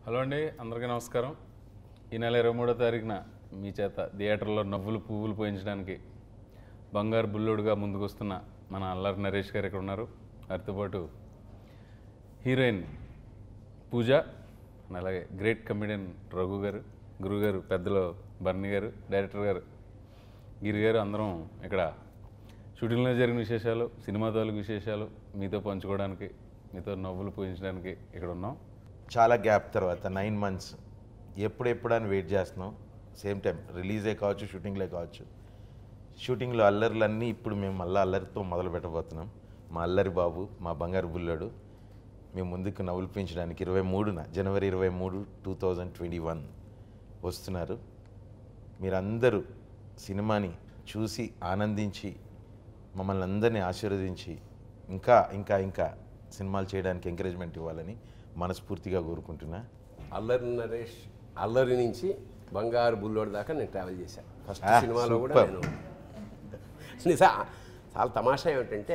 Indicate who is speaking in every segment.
Speaker 1: Hello అండి అందరికీ నమస్కారం ఈ నెల ఇరవై మూడో తారీఖున మీ చేత థియేటర్లో నవ్వులు పువ్వులు పోయించడానికి బంగారు బుల్లుడుగా ముందుకొస్తున్న మన అల్లరి నరేష్ గారు ఇక్కడ ఉన్నారు వారితో పాటు హీరోయిన్ పూజ and అలాగే గ్రేట్ కమెడియన్ రఘు గారు గురువు గారు పెద్దలో బర్ని గారు డైరెక్టర్ గారు గిరి గారు అందరం ఇక్కడ షూటింగ్లో జరిగిన విశేషాలు సినిమా తాలూకు విశేషాలు మీతో పంచుకోవడానికి మీతో నవ్వులు పూజించడానికి ఇక్కడ ఉన్నాం
Speaker 2: చాలా గ్యాప్ తర్వాత నైన్ మంత్స్ ఎప్పుడెప్పుడు అని వెయిట్ చేస్తున్నాం సేమ్ టైం రిలీజే కావచ్చు షూటింగ్లే కావచ్చు షూటింగ్లో అల్లర్లన్నీ ఇప్పుడు మేము మళ్ళీ అల్లరితో మొదలు పెట్టబోతున్నాం మా అల్లరి బాబు మా బంగారు బుల్లాడు మేము ముందుకు నవ్వులు పెంచడానికి ఇరవై మూడున జనవరి ఇరవై మూడు టూ థౌజండ్ ట్వంటీ వన్ వస్తున్నారు మీరందరూ సినిమాని చూసి ఆనందించి మమ్మల్ని అందరినీ ఆశీర్వదించి ఇంకా ఇంకా ఇంకా సినిమాలు చేయడానికి ఎంకరేజ్మెంట్ ఇవ్వాలని మనస్ఫూర్తిగా కోరుకుంటున్నా
Speaker 3: అల్లరి నరేష్ అల్లరి నుంచి బంగారు బుల్లోడు దాకా నేను ట్రావెల్ చేశాను ఫస్ట్
Speaker 2: Ah,
Speaker 3: సినిమాలో కూడా
Speaker 2: super.
Speaker 3: నేను నిజా చాలా తమాషా ఏమిటంటే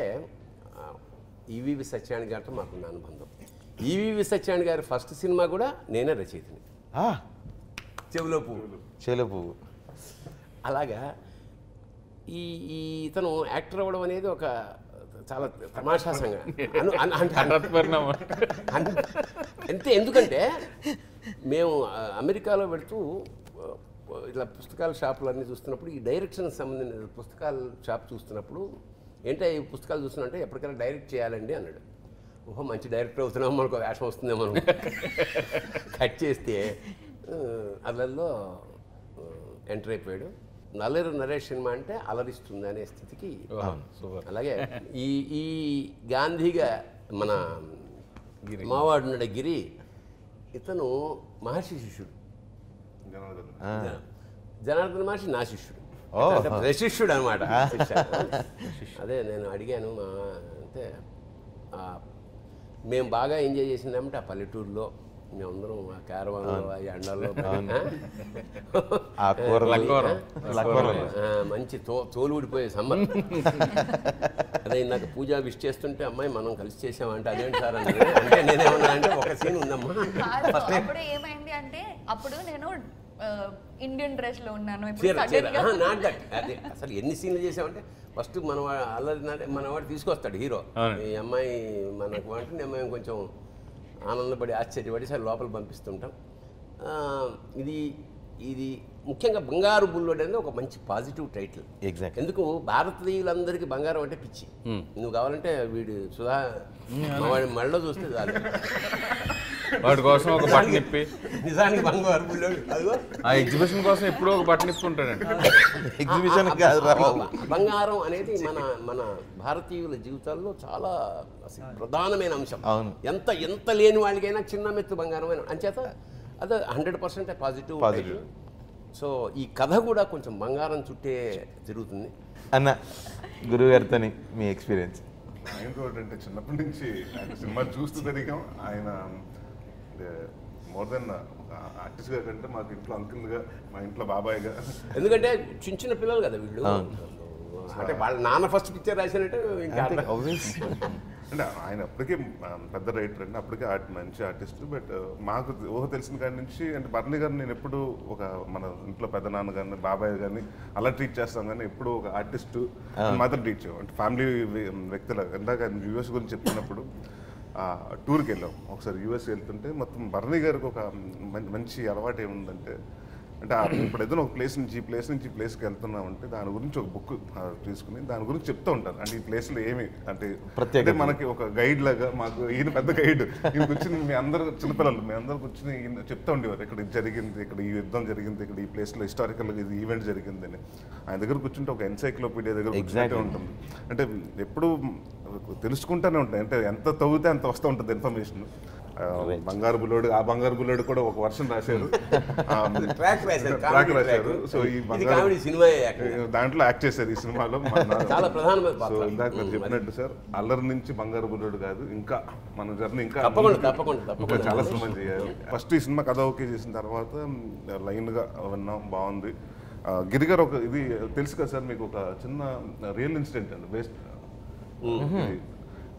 Speaker 3: ఈవీవి సత్యాని గారితో మాకున్న అనుబంధం ఈవీవి సత్యాని గారి ఫస్ట్ సినిమా కూడా నేనే రచయితని
Speaker 2: ఆ,
Speaker 3: చెవిలో పువ్వులు
Speaker 2: చేలో పువ్వు
Speaker 3: అలాగా ఈ ఈ ఇతను యాక్టర్ అవ్వడం అనేది ఒక చాలా తమాషాసంగా అను అను- అంటే
Speaker 1: హఠాత్ పరిణామం
Speaker 3: అన్- అంతే ఎందుకంటే మేము ఆ, అమెరికాలో పెడుతూ ఆ, ఇట్లా పుస్తకాల షాపులు అన్నీ చూస్తున్నప్పుడు ఈ డైరెక్షన్ సంబంధించిన పుస్తకాల షాప్ చూస్తున్నప్పుడు ఏంటో ఈ పుస్తకాలు చూస్తున్నట్టే ఎప్పటికైనా డైరెక్ట్ చేయాలండి అన్నాడు ఓహో మంచి డైరెక్టర్ అవుతున్నాం మనకు వేషం వస్తుందేమో మనం కట్ చేస్తే ఆ, అల్లల్లో ఎంటర్ అయిపోయాడు నల్లరు నరేష్ సినిమా అంటే అలరిస్తుంది అనే స్థితికి
Speaker 1: సూపర్
Speaker 3: అలాగే ఈ ఈ గాంధీగా మన మావాడు ఉన్నాడు గిరి ఇతను మహర్షి శిష్యుడు
Speaker 2: ఆ,
Speaker 3: జనార్దన మహర్షి నా శిష్యుడు
Speaker 2: ఓ.
Speaker 3: అంటే ప్రశిష్యుడు అనమాట అదే నేను అడిగాను మా అంటే ఆ, మేము బాగా ఎంజాయ్ చేసిందేమంటే ఆ పల్లెటూరులో మేమందరం ఆ క్యారవాన్లో ఆ ఎండల్లో
Speaker 2: ఆ కూరలు
Speaker 1: లక్కోరం.
Speaker 2: లక్కోరం.
Speaker 3: ఆ, మంచి తో తోలు ఊడిపోయే సమ్మర్ అదే ఇందాక పూజ విష్ చేస్తుంటే అమ్మాయి మనం కలిసి చేసామంటే అదేంటి సార్ అన్నది అంటే నేనేమన్నా అంటే ఒక సీన్ ఉందమ్మా
Speaker 4: కాదు అప్పుడు ఏమైంది అంటే అప్పుడు నేను ఆ, ఇండియన్ డ్రెస్ లో ఉన్నాను ఇప్పుడు
Speaker 3: చీర చీర
Speaker 4: sudden గా-
Speaker 3: నాట్ దట్ అదే అసలు ఎన్ని సీన్లు చేసామంటే ఫస్ట్ మన వా- అల్లరి నాడే మన వాడు తీసుకొస్తాడు హీరో
Speaker 1: అవును.
Speaker 3: ఈ అమ్మాయి మనకు అంటే మేము కొంచెం ఆనందపడి ఆశ్చర్యపడి సరే లోపల పంపిస్తుంటాం ఆ, ఇది ఇది ముఖ్యంగా బంగారు బుల్లోడు అనేది ఒక మంచి పాజిటివ్ టైటిల్
Speaker 2: Exactly.
Speaker 3: ఎందుకు భారతీయులందరికీ బంగారం అంటే పిచ్చి నువ్వు కావాలంటే వీడు సుధా మా వాడి మళ్ళీ చూస్తే చాలు
Speaker 1: వాటి కోసం ఒక బట్టన్ ఇప్పి
Speaker 3: నిజానికి బంగారు బుల్లోడు అదిగో
Speaker 1: ఆ ఎగ్జిబిషన్ కోసం ఎప్పుడూ ఒక బట్టన్ ఇప్పుంటాడండి
Speaker 2: ఎగ్జిబిషన్ కాదు రా బాబు.
Speaker 3: బంగారం అనేది మన మన భారతీయుల జీవితాల్లో చాలా అసలు ప్రధానమైన అంశం
Speaker 2: అవును.
Speaker 3: ఎంత ఎంత లేని వాళ్ళకైనా చిన్న మెత్తు బంగారమైన అంచేత అదే hundred percent positive
Speaker 2: Positive.
Speaker 3: So ఈ కథ కూడా కొంచెం బంగారం చుట్టే తిరుగుతుంది
Speaker 2: అన్న గురువు గారితో మీ ఎక్స్పీరియన్స్
Speaker 5: ఇంకోటి అంటే చిన్నప్పటి నుంచి ఆయన సినిమా చూస్తూ తిరిగాం ఆయన మోర్ దెన్ ఆర్టిస్ట్గా కంటే మాకు ఇంట్లో అంకుల్గా మా ఇంట్లో బాబాయ్గా
Speaker 3: ఎందుకంటే చిన్న చిన్న పిల్లలు కదా వీళ్ళు అంటే వాళ్ళ నాన్న ఫస్ట్ పిక్చర్ రాసినట్టు ఇంకా అర్థం.
Speaker 5: అంటే ఆయన అప్పటికే ఆ, పెద్ద రైటర్ అండి అప్పటికే ఆర్ట్ మంచి ఆర్టిస్ట్ బట్ మాకు ఊహ తెలిసిన కాడి నుంచి అంటే బర్ణి గారిని నేను ఎప్పుడు ఒక మన ఇంట్లో పెద్ద నాన్న గారిని బాబాయ్ గారిని అలా ట్రీట్ చేస్తాం కానీ ఎప్పుడు ఒక ఆర్టిస్ట్ మాత్రం ట్రీట్ చేయం అంటే ఫ్యామిలీ వ్యక్తుల ఇందాక యూఎస్ గురించి చెప్తున్నప్పుడు ఆ, టూర్కి వెళ్ళాం ఒకసారి యూఎస్ వెళ్తుంటే మొత్తం బర్ణి గారికి ఒక మం- మంచి అలవాటు ఏముందంటే అంటే ఆ ఇప్పుడు ఏదైనా ఒక ప్లేస్ నుంచి ఈ ప్లేస్ నుంచి ఈ ప్లేస్కి వెళ్తున్నాం అంటే దాని గురించి ఒక బుక్ తీసుకుని దాని గురించి చెప్తూ ఉంటారు అంటే ఈ ప్లేస్లో ఏమి అంటే
Speaker 2: ప్రత్యేకత.
Speaker 5: అంటే మనకి ఒక గైడ్ లాగా మాకు ఈయన పెద్ద గైడ్ ఈయన కూర్చుని మీ అందరు చిన్నపిల్లలు మీ అందరు కూర్చుని ఈయన చెప్తా ఉండేవారు ఇక్కడ ఇది జరిగింది ఇక్కడ ఈ యుద్ధం జరిగింది ఇక్కడ ఈ ప్లేస్లో హిస్టారికల్ ఇది ఈవెంట్ జరిగింది అని ఆయన దగ్గర కూర్చుంటే ఒక ఎన్సైక్లోపీడియా దగ్గర కూర్చున్నట్టే
Speaker 2: Exactly.
Speaker 5: ఉంటుంది అంటే ఎప్పుడు తెలుసుకుంటూనే ఉంటాయి అంటే ఎంత తవ్వితే అంత వస్తూ ఉంటుంది ఇన్ఫర్మేషన్ బంగారు బుల్లోడు ఆ బంగారు బుల్లోడు కూడా ఒక వర్షన్ రాశారు ఆ,
Speaker 3: ట్రాక్ రాశారు
Speaker 5: ట్రాక్
Speaker 3: కామెడీ
Speaker 5: రాశారు
Speaker 3: ట్రాక్.
Speaker 5: సో ఈ
Speaker 3: ఇది
Speaker 5: బంగారు
Speaker 3: కామెడీ సినిమా యాక్టింగ్.
Speaker 5: దాంట్లో యాక్ట్ చేశారు ఈ సినిమాలో మన-
Speaker 3: చాలా ప్రధానమైన
Speaker 5: సో
Speaker 3: పాత్ర.
Speaker 5: ఇందాక మీరు
Speaker 3: ఉమ్,
Speaker 5: చెప్పినట్టు సార్ అల్లరి నుంచి బంగారు బుల్లుడు కాదు ఇంకా మన జర్నీ ఇంకా
Speaker 3: తప్పకుండా,
Speaker 5: ముందుకు
Speaker 3: తప్పకుండా,
Speaker 5: ఇంకా
Speaker 3: తప్పకుండా.
Speaker 5: చాలా సినిమాలు చేయాలి ఫస్ట్ ఈ సినిమా కథ ఓకే చేసిన తర్వాత లైన్ గా విన్నాం బాగుంది ఆ, గిరి గారు ఒక ఇది తెలుసు కదా సార్ మీకు ఒక చిన్న రియల్ ఇన్సిడెంట్ అండి బేస్డ్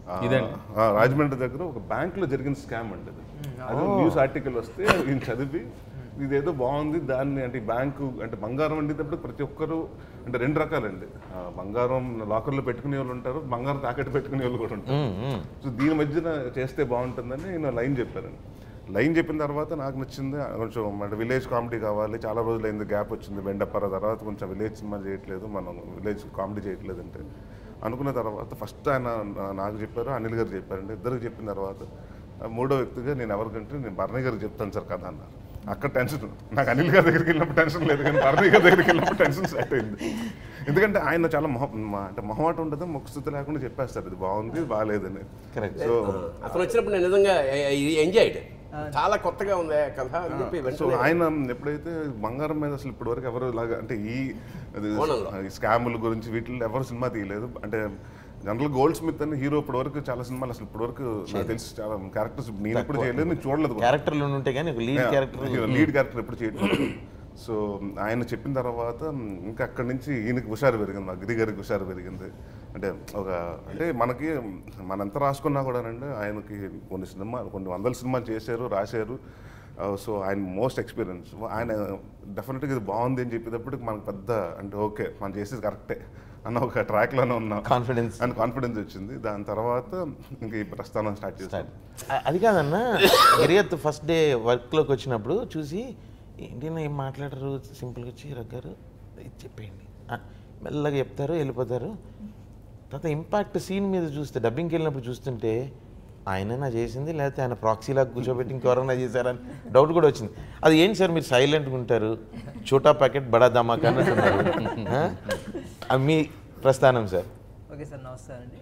Speaker 5: ఆ,
Speaker 1: ఇదండి.
Speaker 5: ఆ, రాజమండ్రి దగ్గర ఒక బ్యాంక్ లో జరిగిన స్కామ్ అండి అది అది న్యూస్ ఆర్టికల్ వస్తే ఈయన చదివి ఇదేదో బాగుంది దాన్ని అంటే ఈ బ్యాంకు అంటే బంగారం వండేటప్పుడు ప్రతి ఒక్కరు అంటే రెండు రకాలండి ఆ, బంగారం లాకర్లో పెట్టుకునే వాళ్ళు ఉంటారు బంగారం తాకట్టు పెట్టుకునే వాళ్ళు కూడా ఉంటారు సో దీని మధ్యన చేస్తే బాగుంటుందని నేను లైన్ చెప్పానండి లైన్ చెప్పిన తర్వాత నాకు నచ్చింది కొంచెం మన విలేజ్ కామెడీ కావాలి చాలా రోజులైంది గ్యాప్ వచ్చింది బెండప్పర తర్వాత కొంచెం విలేజ్ సినిమా చేయట్లేదు మనం విలేజ్ కామెడీ చేయట్లేదు అంటే అనుకున్న తర్వాత ఫస్ట్ ఆయన నా- నాకు చెప్పారు అనిల్ గారు చెప్పారండి ఇద్దరికి చెప్పిన తర్వాత ఆ, మూడో వ్యక్తిగా నేను ఎవరికంటే నేను భరణి గారికి చెప్తాను సార్ కథ అన్నారు అక్కడ టెన్షన్ నాకు అనిల్ గారి దగ్గరికి వెళ్ళినప్పుడు టెన్షన్ లేదు కానీ భరణి గారి దగ్గరికి వెళ్ళినప్పుడు టెన్షన్ స్టార్ట్ అయింది ఎందుకంటే ఆయన చాలా మొహ మ- అంటే మొహమాట ఉండదు ముఖస్థితి లేకుండా చెప్పేస్తారు ఇది బాగుంది ఇది బాగాలేదని
Speaker 2: Correct.
Speaker 5: సో
Speaker 3: అతను వచ్చినప్పుడు నేను నిజంగా ఎంజాయ్డ్ చాలా కొత్తగా ఉంది ఆ కథ అని చెప్పి
Speaker 5: సో
Speaker 3: వెంటనే
Speaker 5: ఆయన ఎప్పుడైతే బంగారం మీద అసలు ఇప్పటివరకు ఎవరు ఇలాగా అంటే ఈ అది
Speaker 3: కోణంలో.
Speaker 5: ఈ స్కాముల గురించి వీటిల్లో ఎవరు సినిమా తీయలేదు అంటే జనరల్ గోల్డ్ స్మిత్ అని హీరో ఇప్పటివరకు చాలా సినిమాలు అసలు ఇప్పటివరకు నాకు తెలిసి చాలా క్యారెక్టర్స్ నేను ఎప్పుడు చేయలేదు నేను చూడలేదు కూడా.
Speaker 2: క్యారెక్టర్లు ఉంటే కానీ ఒక లీడ్ క్యారెక్టర్
Speaker 5: లీడ్ క్యారెక్టర్ ఎప్పుడు చేయట్లేదు సో ఆయన చెప్పిన తర్వాత ఇంకా అక్కడి నుంచి ఈయనకి హుషారు పెరిగింది మా గిరి గారికి హుషారు పెరిగింది అంటే ఒక అంటే మనకి మనంతా రాసుకున్నా కూడానండి ఆయనకి కొన్ని సినిమా కొన్ని వందల సినిమాలు చేశారు రాశారు సో ఆయన మోస్ట్ ఎక్స్పీరియన్స్ ఆయన డెఫినెట్గా ఇది బాగుంది అని చెప్పేటప్పటికి మనకు పెద్ద అంటే ఓకే మనం చేసేది కరెక్టే అన్న ఒక ట్రాక్లోనే ఉన్నాం
Speaker 2: Confidence.
Speaker 5: అండ్ కాన్ఫిడెన్స్ వచ్చింది దాని తర్వాత ఇంకా ఈ ప్రస్థానం స్టార్ట్ చేస్తాం
Speaker 2: అ- అది కాదన్నా గిరియత్ ఫస్ట్ డే వర్క్లోకి వచ్చినప్పుడు చూసి ఏంటి నా ఏం మాట్లాడరు సింపుల్గా వచ్చి రగ్గారు ఇది చెప్పేయండి ఆ, మెల్లగా చెప్తారు వెళ్ళిపోతారు తర్వాత ఇంపాక్ట్ సీన్ మీద చూస్తే డబ్బింగ్కి వెళ్ళినప్పుడు చూస్తుంటే ఆయననా చేసింది లేకపోతే ఆయన ప్రాక్సీలాగా కూర్చోబెట్టి ఇంకెవరన్నా చేశారని డౌట్ కూడా వచ్చింది అది ఏంటి సార్ మీరు సైలెంట్గా ఉంటారు చోటా ప్యాకెట్ బడా ధమాకా అన్నట్టున్నారు ఆ? ఆ, మీ ప్రస్థానం సార్
Speaker 6: ఓకే సార్ నమస్కారం అండి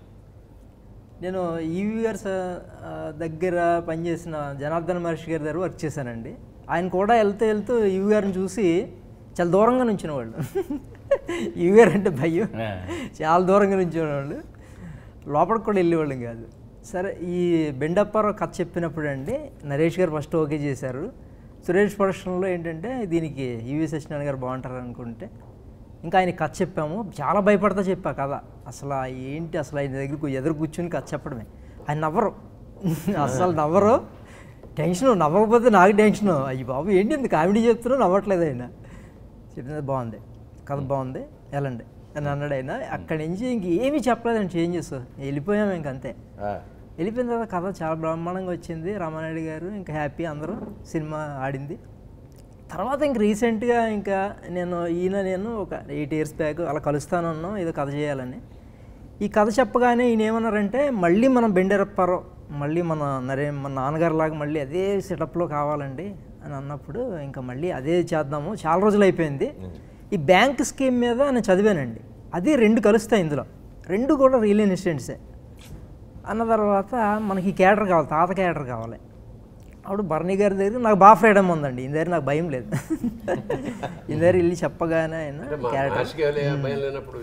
Speaker 6: నేను ఈవీఆర్స్ దగ్గర పనిచేసిన జనార్దన్ మహర్షి గారి దగ్గర వర్క్ చేశానండి ఆయన కూడా వెళ్తూ వెళ్తూ ఈవీఆర్ని చూసి చాలా దూరంగా నుంచిన వాళ్ళు ఈవీఆర్ అంటే భయం చాలా దూరంగా నుంచిన వాళ్ళు లోపలికి కూడా వెళ్ళేవాళ్ళం కాదు సరే ఈ బెండప్పారావు కథ చెప్పినప్పుడు అండి నరేష్ గారు ఫస్ట్ ఓకే చేశారు సురేష్ ప్రొడక్షన్లో ఏంటంటే దీనికి ఈవీ సత్యనారాయణ గారు బాగుంటారు అనుకుంటే ఇంకా ఆయన కథ చెప్పాము చాలా భయపడతా చెప్పా కథ అసలు ఆ ఏంటి అసలు ఆయన దగ్గర కూ- ఎదురు కూర్చుని కథ చెప్పడమే ఆయన నవ్వరు అసలు నవ్వరు టెన్షన్ నవ్వకపోతే నాకు టెన్షన్ అయ్యి బాబు ఏంటి ఇంత కామెడీ చెప్తున్నా నవ్వట్లేదు ఆయన చెప్పింది బాగుంది కథ బాగుంది వెళ్ళండి అని అన్నాడు ఆయన అక్కడి నుంచి ఇంక ఏమీ చెప్పలేదండి చేంజెస్ వెళ్ళిపోయాము ఇంక అంతే వెళ్ళిపోయిన తర్వాత కథ చాలా బ్రహ్మాండంగా వచ్చింది రామానాయుడు గారు ఇంకా హ్యాపీ అందరూ సినిమా ఆడింది తర్వాత ఇంక రీసెంట్గా ఇంకా నేను ఈయన నేను ఒక ఎయిట్ ఇయర్స్ బ్యాక్ అలా కలుస్తాను అన్నాం ఏదో కథ చేయాలని ఈ కథ చెప్పగానే ఈయన ఏమన్నారంటే మళ్ళీ మనం బెండెరప్పారో మళ్ళీ మన నరే మన నాన్నగారు లాగా మళ్ళీ అదే సెటప్లో కావాలండి అని అన్నప్పుడు ఇంకా మళ్ళీ అదే చేద్దాము చాలా రోజులు అయిపోయింది ఈ బ్యాంక్ స్కీమ్ మీద నేను చదివానండి అది రెండు కలుస్తాయి ఇందులో రెండు కూడా రియల్ ఇన్సిడెంట్సే అన్న తర్వాత మనకి ఈ క్యాటర్ కావాలి తాత క్యాటర్ కావాలి అప్పుడు భరణి గారి దగ్గర నాకు బాగా ఫ్రీడమ్ ఉందండి ఈ దగ్గర నాకు భయం లేదు ఈ దగ్గర వెళ్ళి చెప్పగానే ఆయన
Speaker 3: అంటే మా
Speaker 6: క్యారెక్టర్
Speaker 3: ఆశగా లే- భయం లేనప్పుడు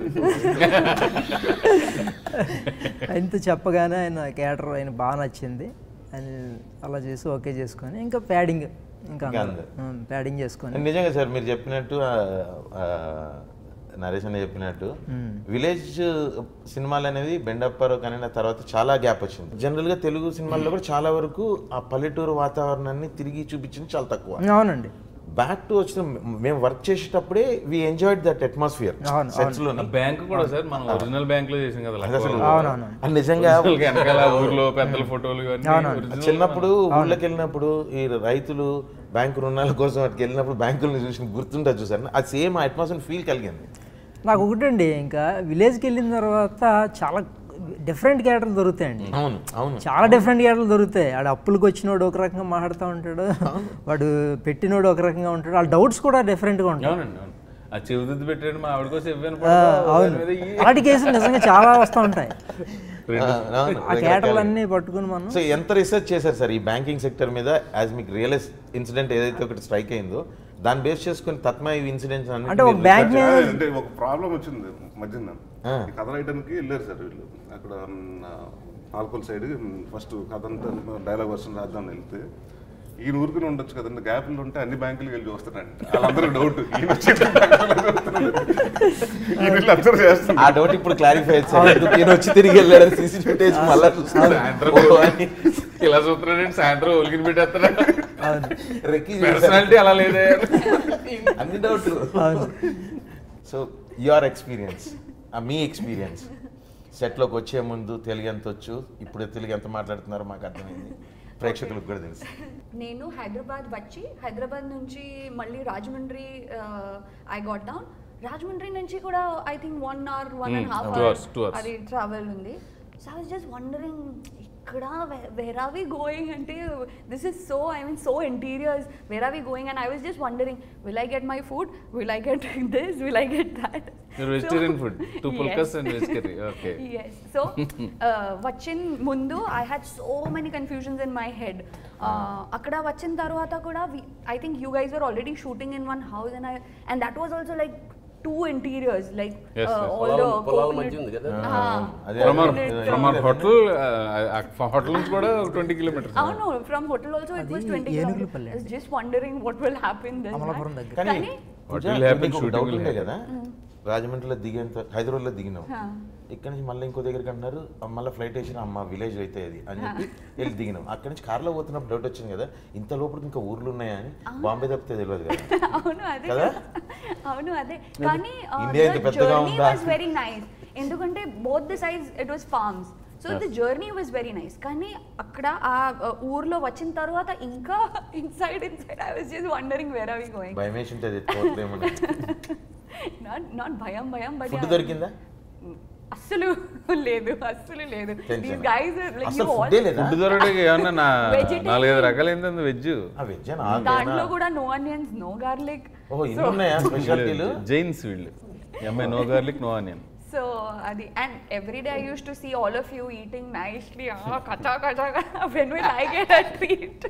Speaker 6: ఆయనతో చెప్పగానే ఆయన క్యారెక్టర్ ఆయన బాగా నచ్చింది ఆయన అలా చేసి ఓకే చేసుకొని ఇంకా ప్యాడింగ్ ఇంకా
Speaker 2: ఇంకా అందరూ.
Speaker 6: ప్యాడింగ్ చేసుకొని
Speaker 2: నిజంగా సార్ మీరు చెప్పినట్టు ఆ, ఆ, నరేష్ అన్న చెప్పినట్టు విలేజ్ సినిమాలు అనేది బెండప్పారు కానీ ఆ తర్వాత చాలా గ్యాప్ వచ్చింది జనరల్ గా తెలుగు సినిమాల్లో కూడా చాలా వరకు ఆ పల్లెటూరు వాతావరణాన్ని తిరిగి చూపించింది చాలా తక్కువ
Speaker 6: అవునండి
Speaker 2: బ్యాక్ టు వచ్చిన మేము వర్క్ చేసేటప్పుడే వి ఎంజాయ్డ్ దట్ అట్మాస్ఫియర్
Speaker 6: అవును,
Speaker 2: సెట్స్ లోని
Speaker 1: బ్యాంక్ కూడా సార్ మనం ఒరిజినల్ బ్యాంక్ లో చేసాం కదా
Speaker 2: అది అసలు
Speaker 6: అవునవును
Speaker 2: అది నిజంగా
Speaker 1: Original గా వెనకాల ఊర్లో పెద్దల ఫోటోలు ఇవన్నీ original
Speaker 2: చిన్నప్పుడు ఊళ్ళకి వెళ్ళినప్పుడు ఈ రైతులు బ్యాంకు రుణాల కోసం వాటికి వెళ్ళినప్పుడు బ్యాంకులను చూసి గుర్తుంటుంది చూసారు అది సేమ్ అట్మాస్ఫియర్ ఫీల్ కలిగింది
Speaker 6: నాకు ఒకటండి ఇంకా విలేజ్కి వెళ్ళిన తర్వాత చాలా డిఫరెంట్ క్యారెక్టర్లు దొరుకుతాయండి
Speaker 2: అవును అవును
Speaker 6: చాలా డిఫరెంట్ క్యారెక్టర్లు దొరుకుతాయి ఆడు అప్పులకు వచ్చినోడు ఒక రకంగా మాట్లాడుతూ ఉంటాడు వాడు పెట్టినోడు ఒక రకంగా ఉంటాడు వాళ్ళ డౌట్స్ కూడా డిఫరెంట్గా ఉంటాయి
Speaker 1: అవునండి అవును ఆ చెవిదిద్దు పెట్టాడు మా ఆవిడ కోసం ఇవ్వను
Speaker 6: ఆ, అవును అలాంటి కేసులు నిజంగా చాలా వస్తూ ఉంటాయి ఆ క్యారెక్టర్లన్నీ పట్టుకుని మనం
Speaker 2: సో ఎంత రీసెర్చ్ చేశారు సార్ ఈ బ్యాంకింగ్ సెక్టర్ మీద యాజ్ మీకు రియలెస్ ఇన్సిడెంట్ ఏదైతే ఒకటి స్ట్రైక్ అయిందో దాన్ని బేస్ చేసుకుని తత్మా ఇవి ఇన్సిడెంట్స్
Speaker 6: అంటే ఒక బ్యాంక్
Speaker 5: అదే,
Speaker 6: మేనేజర్
Speaker 5: అంటే ఒక ప్రాబ్లం వచ్చింది మధ్యన ఈ కథ రాయడానికి వెళ్ళారు సార్ వీళ్ళు అక్కడ మ్, పాల్కొల్ సైడ్ ఫస్ట్ కథ అంతా డైలాగ్ వర్షన్ రాద్దామని వెళ్తే ఈయన ఊరికి ఉండొచ్చు కదండి గ్యాప్లు ఉంటే అన్ని బ్యాంకులకు వెళ్ళి చూస్తానంట వాళ్ళందరూ డౌట్ ఈయన వచ్చి బ్యాంకులో చూస్తున్నాడు. ఈయన వెళ్ళి అబ్జర్వ్ చేస్తాను
Speaker 2: ఆ డౌట్ ఇప్పుడు క్లారిఫై సార్ ఎందుకు ఈయన వచ్చి తిరిగి వెళ్ళాడు సీసీ ఫుటేజ్ మళ్ళీ చూస్తాడు
Speaker 1: సాయంత్రం
Speaker 2: ఓ అని.
Speaker 1: ఇలా చూస్తున్నాడండి సాయంత్రం ఒలిగిన పెట్టేస్తాడా
Speaker 6: అవును
Speaker 2: రెక్కి
Speaker 1: పర్సనాలిటీ అలా లేదే
Speaker 2: అన్ని డౌట్లు
Speaker 6: అవును
Speaker 2: సో యువర్ ఎక్స్పీరియన్స్ మీ ఎక్స్పీరియన్స్ సెట్లోకి వచ్చే ముందు తెలుగు ఎంత వచ్చు ఇప్పుడు తెలుగు ఎంత మాట్లాడుతున్నారో మాకు అర్థమైంది ప్రేక్షకులకు కూడా తెలుసు
Speaker 4: నేను హైదరాబాద్ వచ్చి హైదరాబాద్ నుంచి మళ్ళీ Rajahmundry I got down Rajahmundry నుంచి కూడా I think one hour one and
Speaker 1: Hmm,
Speaker 4: half
Speaker 1: two hours, two hours.
Speaker 4: అది ట్రావెల్ ఉంది so I was just wondering ఇక్కడ వేర్ ఆర్ వి గోయింగ్ అంటే this is so I mean so interiors where are we going and I was just wondering will I get my food will I get this will I get that
Speaker 1: You're vegetarian food. Two pulkas and veg curry. Okay.
Speaker 4: Yes so వచ్చిన ముందు I had so many confusions in my head అక్కడ వచ్చిన తర్వాత కూడా I think you guys are already shooting in one house and I and that was also like two interiors like
Speaker 1: Yes, yes.
Speaker 4: All the
Speaker 3: పొలాల పొలాల మధ్య ఉంది కదా
Speaker 2: అదే
Speaker 1: from our
Speaker 4: Coconut,
Speaker 1: from our hotel hotel నుంచి కూడా twenty kilometres
Speaker 4: అవును from hotel also it was
Speaker 6: అది
Speaker 4: ట్వంటీ
Speaker 6: ఏనుగులపల్లి అండి.
Speaker 4: Just wondering what will happen this
Speaker 6: Amalapuram దగ్గర
Speaker 2: కానీ
Speaker 4: కానీ
Speaker 1: What
Speaker 2: పూజ,
Speaker 1: will happen?
Speaker 2: నీకు ఒక
Speaker 1: Shooting
Speaker 2: doubt
Speaker 1: will
Speaker 2: ఉండే
Speaker 1: happen.
Speaker 2: కదా రాజమండ్రిలో దిగేంత హైదరాబాద్లో దిగినావు
Speaker 4: Huh.
Speaker 2: ఇక్కడ నుంచి మళ్ళీ ఇంకో దగ్గరికి అంటున్నారు మళ్ళీ ఫ్లైట్ వేసిన అమ్మ విలేజ్ అయితే అది అని చెప్పి వెళ్ళి దిగినాం అక్కడి నుంచి కార్లో పోతున్నప్పుడు డౌట్ వచ్చింది కదా ఇంత లోపలికి ఇంకా ఊర్లు ఉన్నాయా అని బాంబే తప్పితే తెలియదు కదా
Speaker 4: అవును అదే
Speaker 2: కదా?
Speaker 4: అవును అదే కానీ
Speaker 2: ఇండియా ఇంత పెద్దగా
Speaker 4: జర్నీ
Speaker 2: ఉందా?
Speaker 4: వాజ్ వెరీ నైస్ ఎందుకంటే both the size it was farms so the journey was very nice కానీ అక్కడ ఆ uh, ఊర్లో వచ్చిన తర్వాత ఇంకా inside inside I was just wondering where are we going
Speaker 2: భయం వేసి ఉంటుంది పోట్లేమని
Speaker 4: నాట్ నాట్ భయం భయం బట్
Speaker 2: ఫుడ్ దొరికిందా
Speaker 4: అస్సలు లేదు అస్సలు లేదు
Speaker 2: Tension
Speaker 4: దీస్
Speaker 2: ఆ?
Speaker 4: గైస్ లైక్
Speaker 2: అసలు
Speaker 4: యు
Speaker 2: ఫుడ్డే లేదా
Speaker 1: ఫుడ్ దొరకడానికి ఏమన్నా నా
Speaker 4: Vegetarian.
Speaker 1: నాలుగైదు రకాలు ఏంటంది వెజ్
Speaker 2: ఆ వెజ్
Speaker 4: దాంట్లో కూడా నో ఆనియన్స్ నో గార్లిక్
Speaker 2: ఓహో ఇన్ని ఉన్నాయా స్పెషాలిటీలు
Speaker 1: జైన్స్ వీళ్ళు ఎంఐ no garlic no onion
Speaker 4: so అది and every day I use to see all of you eating nicely కచా కచా when will I get a treat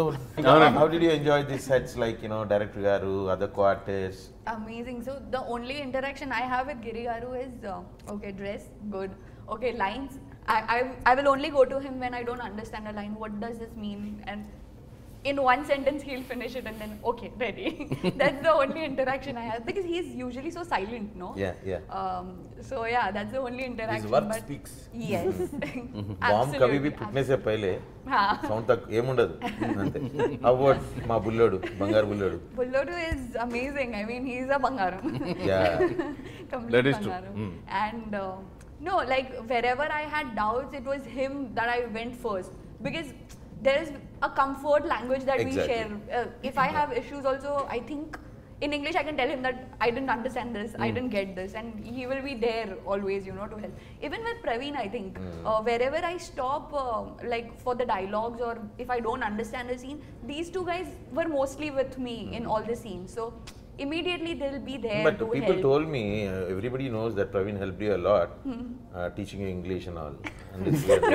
Speaker 2: how did you enjoy this sets like you know director గారు other quarters
Speaker 4: amazing so the only interaction i have with giri garu is uh, okay dress good okay lines I, I i will only go to him when i don't understand a line what does this mean and in one sentence he'll finish it and then okay ready that's the only interaction i have because he's usually so silent no
Speaker 2: Yeah, yeah.
Speaker 4: um, so yeah that's the only interaction
Speaker 3: work
Speaker 4: but
Speaker 3: speaks.
Speaker 4: yes
Speaker 2: bomb కవి
Speaker 4: absolutely
Speaker 2: పుట్టినేసే పైలే
Speaker 4: हाँ.
Speaker 2: Sound తక్కువ ఏముండదు అంతే award మా బుల్లోడు బంగారు Bullodu
Speaker 4: Bullodu is amazing. I mean, he's a Bangaram.
Speaker 2: Yeah.
Speaker 4: Complete
Speaker 1: That is true.
Speaker 4: Bangaram.
Speaker 1: Mm.
Speaker 4: And uh, no, like wherever I had doubts, it was him that I went first because there is a comfort language that
Speaker 2: Exactly.
Speaker 4: we share. Uh, if I have issues, also, I think in English I can tell him that I didn't understand this, I didn't get this, and he will be there always, you know, to help. Even with Praveen, I think uh, wherever I stop, uh, like for the dialogues or if I don't understand the scene, these two guys were mostly with me in all the scenes. So immediately they'll be there
Speaker 2: But
Speaker 4: to
Speaker 2: people
Speaker 4: help.
Speaker 2: told me, uh, everybody knows that Praveen helped you a lot, uh, teaching you English and all. And it's weird.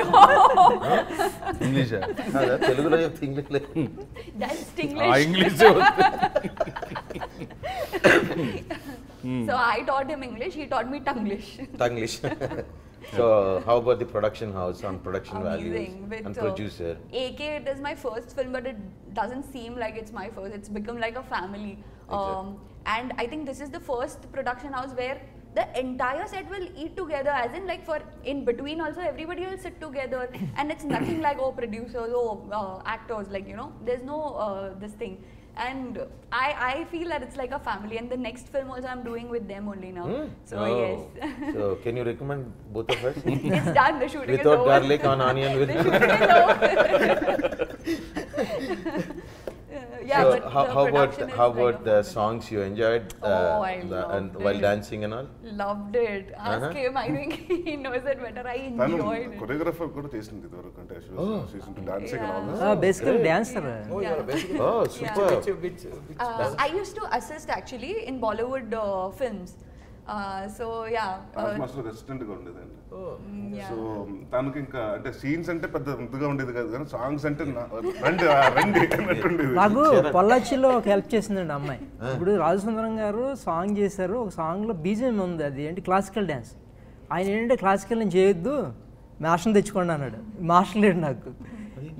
Speaker 1: ఇంగ్లీషా
Speaker 2: అదా, తెలుగులో చెప్తే ఇంగ్లీష్లో
Speaker 4: That's
Speaker 1: ఆ
Speaker 4: English.
Speaker 1: English
Speaker 4: So I taught him English, he taught me Tanglish.
Speaker 2: Tanglish. so how about the production house on production values
Speaker 4: Amazing. With,
Speaker 2: and
Speaker 4: uh,
Speaker 2: producer?
Speaker 4: AK, it is my first film, but it doesn't seem like it's my first. It's become like a family. Um, and I think this is the first production house where the entire set will eat together, as in like for in between also everybody will sit together, and it's nothing like oh producers, oh uh, actors, like you know, there's no uh, this thing. And I, I feel that it's like a family, and the next film also I'm doing with them only now.
Speaker 2: Hmm?
Speaker 4: So
Speaker 1: Oh.
Speaker 4: yes.
Speaker 2: so can you recommend both of us?
Speaker 4: it's done. The shooting is
Speaker 2: Without
Speaker 4: over.
Speaker 2: garlic on onion with
Speaker 4: the shooting is over. yeah,
Speaker 2: so
Speaker 4: but
Speaker 2: how,
Speaker 4: the
Speaker 2: how about
Speaker 4: production is
Speaker 2: how
Speaker 4: like
Speaker 2: about
Speaker 4: a
Speaker 2: the
Speaker 4: family.
Speaker 2: songs you enjoyed uh,
Speaker 4: Oh, I
Speaker 2: the- and
Speaker 4: loved
Speaker 2: while
Speaker 4: it.
Speaker 2: dancing and all?
Speaker 4: Loved it. Ask
Speaker 2: Uh-huh.
Speaker 4: him. I think he knows it better. I
Speaker 5: తను
Speaker 4: enjoyed it.
Speaker 5: Choreographer కూడా చేసింది ఇదివరకు అంటే dancing
Speaker 4: Yeah.
Speaker 6: Basically dancer
Speaker 3: Oh, you're a basic.
Speaker 2: Oh, super.
Speaker 3: Which, which, which
Speaker 4: Uh, I used to assist actually in Bollywood uh, films. Uh, so yeah. Uh,
Speaker 5: master resident గా ఉండేదండి
Speaker 4: yeah.
Speaker 5: So తనకి ఇంకా అంటే scenes అంటే పెద్ద ముద్దుగా ఉండేది కాదు కానీ సాంగ్స్ అంటే నా- రండి ఆ, రండి అన్నట్టు ఉండేది
Speaker 6: నాకు పొల్లాచిలో ఒక హెల్ప్ చేసిందండి అమ్మాయి ఇప్పుడు రాజసుందరం గారు సాంగ్ చేశారు ఒక సాంగ్లో బీజేం ఉంది అది ఏంటి క్లాసికల్ డ్యాన్స్ ఆయన ఏంటంటే క్లాసికల్ నేను చేయొద్దు మాస్టర్ని తెచ్చుకోండి అన్నాడు మాస్టర్ లేడు నాకు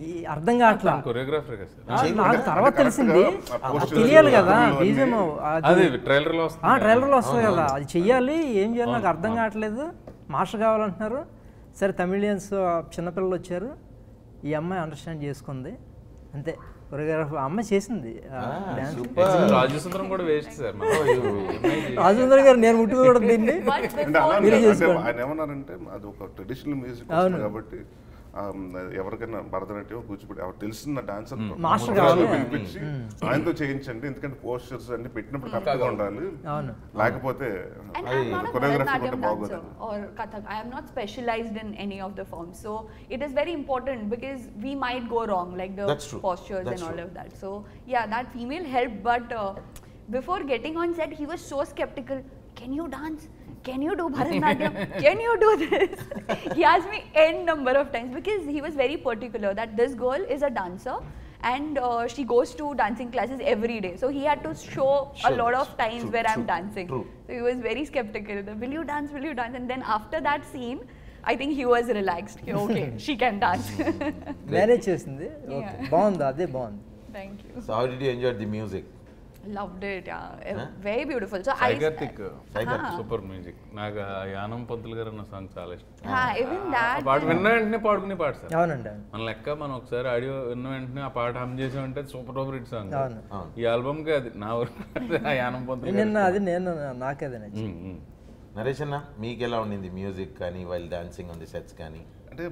Speaker 6: ఈ అర్థం కావట్లా
Speaker 1: కొరియోగ్రాఫర్ కదా సార్
Speaker 6: ఆ, నాకు తర్వాత తెలిసింది
Speaker 5: ఆ
Speaker 6: అది
Speaker 5: postures,
Speaker 6: తెలియాలి కదా
Speaker 5: అన్నీ.
Speaker 6: బీజం
Speaker 1: అది ట్రైలర్లో వస్తుంది
Speaker 6: ట్రైలర్లో వస్తుంది కదా అది చెయ్యాలి ఏం చేయాలి నాకు అర్థం కావట్లేదు మాస్టర్ కావాలంటున్నారు సరే తమిళియన్స్ చిన్నపిల్లలు వచ్చారు ఈ అమ్మాయి అండర్స్టాండ్ చేసుకుంది అంతే కొరియోగ్రాఫర్ అమ్మాయి చేసింది డ్యాన్స్
Speaker 1: రాజు సుందరం కూడా వేస్ట్ సార్
Speaker 6: రాజేంద్ర గారు నేను ముట్టుకోకూడదు దీన్ని
Speaker 4: But
Speaker 5: అంటే అలా
Speaker 4: before
Speaker 6: మీరే
Speaker 5: అంటే
Speaker 6: చేసుకోండి.
Speaker 5: ఆయన ఏమన్నారంటే అది ఒక ట్రెడిషనల్ మ్యూజిక్ కాబట్టి ఆ, ఎవరికైనా భరతనాట్యం కూచిపూడి ఎవరు తెలిసిన డాన్సర్
Speaker 6: మాస్టర్ కావాలి.
Speaker 5: పిలిపించి ఆయనతో చేయించండి ఎందుకంటే పోస్టర్స్ అన్ని పెట్టినప్పుడు కరెక్ట్గా ఉండాలి
Speaker 6: అవును
Speaker 5: లేకపోతే
Speaker 4: And I'm not a
Speaker 5: choreography
Speaker 4: Bharatanatyam
Speaker 5: కొంటే బాగోదు
Speaker 4: dancer or Kathak. I am not specialized in any of the forms. So it is very important because we might go wrong, like the
Speaker 2: That's true.
Speaker 4: postures
Speaker 2: That's
Speaker 4: and all
Speaker 2: true.
Speaker 4: of that. So yeah, that female helped, but uh, before getting on set, he was so skeptical. Can you dance? Can you do Bharatanatyam? Can you do this? he asked me n number of times because he was very particular that this girl is a dancer and uh, she goes to dancing classes every day. So he had to show a
Speaker 2: Sure,
Speaker 4: lot of times
Speaker 2: true,
Speaker 4: where I'm
Speaker 2: true,
Speaker 4: dancing.
Speaker 2: true.
Speaker 4: So he was very skeptical. The, Will you dance? Will you dance? And then after that scene, I think he was relaxed. Okay, okay she can dance.
Speaker 6: Manage చేసింది okay బాగుంది అదే బాగుంది
Speaker 4: Thank you.
Speaker 2: So how did you enjoy the music
Speaker 4: Loved it. Yeah, Eh, very beautiful. So I.
Speaker 1: Sai Karthik
Speaker 4: Huh.
Speaker 1: Super music నాకు ఆ యానం పంతులు గారు అన్న song చాలా ఇష్టం
Speaker 4: Huh, even
Speaker 1: ఆ
Speaker 4: that.
Speaker 1: పాట విన్న వెంటనే పాడుకునే పాట సార్
Speaker 6: అవునండి అవును
Speaker 1: మన లెక్క మనం ఒకసారి ఆడియో విన్న వెంటనే ఆ పాట హమ్ చేసామంటే సూపర్ డూపర్ హిట్ సాంగ్
Speaker 6: అవును.
Speaker 1: ఈ ఆల్బమ్ కి అది నా ఊరు ఆ యానం పంతులు
Speaker 6: నిన్న అది నేను నాకు అదే నచ్చింది
Speaker 1: ఉమ్, ఉమ్.
Speaker 2: నరేష్ అన్న మీకు ఎలా ఉండింది మ్యూజిక్ కానీ వైల్ డాన్సింగ్ ఉంది సెట్స్ కానీ
Speaker 5: అంటే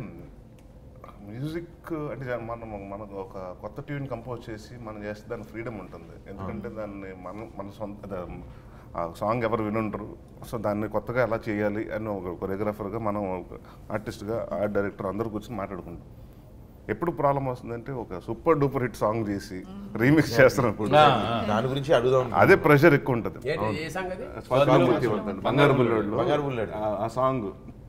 Speaker 5: మ్యూజిక్ అంటే జా- మనం మనకు ఒక కొత్త ట్యూన్ కంపోజ్ చేసి మనం చేస్తే దాని ఫ్రీడమ్ ఉంటుంది ఎందుకంటే దాన్ని మనం మన సొంత దా- ఆ సాంగ్ ఎవరు వినుంటారు సో దాన్ని కొత్తగా ఎలా చేయాలి అని ఒక కొరియోగ్రాఫర్గా మనం ఒక ఆర్టిస్ట్గా ఆర్ట్ డైరెక్టర్ అందరూ కూర్చొని మాట్లాడుకుంటాం ఎప్పుడు ప్రాబ్లం వస్తుందంటే ఒక సూపర్ డూపర్ హిట్ సాంగ్ చేసి రీమిక్స్ చేస్తున్నప్పుడు
Speaker 1: ఆ, ఆ.
Speaker 2: దాని గురించి అడుగుదాం
Speaker 5: అదే ప్రెషర్ ఎక్కువ ఉంటుంది
Speaker 3: ఏంటి ఏ సంగతి
Speaker 5: స్వాతిమూర్తి వర్ధన్, బంగారు బుల్లోడు
Speaker 2: బంగారు బుల్లోడు.
Speaker 5: ఆ సాంగ్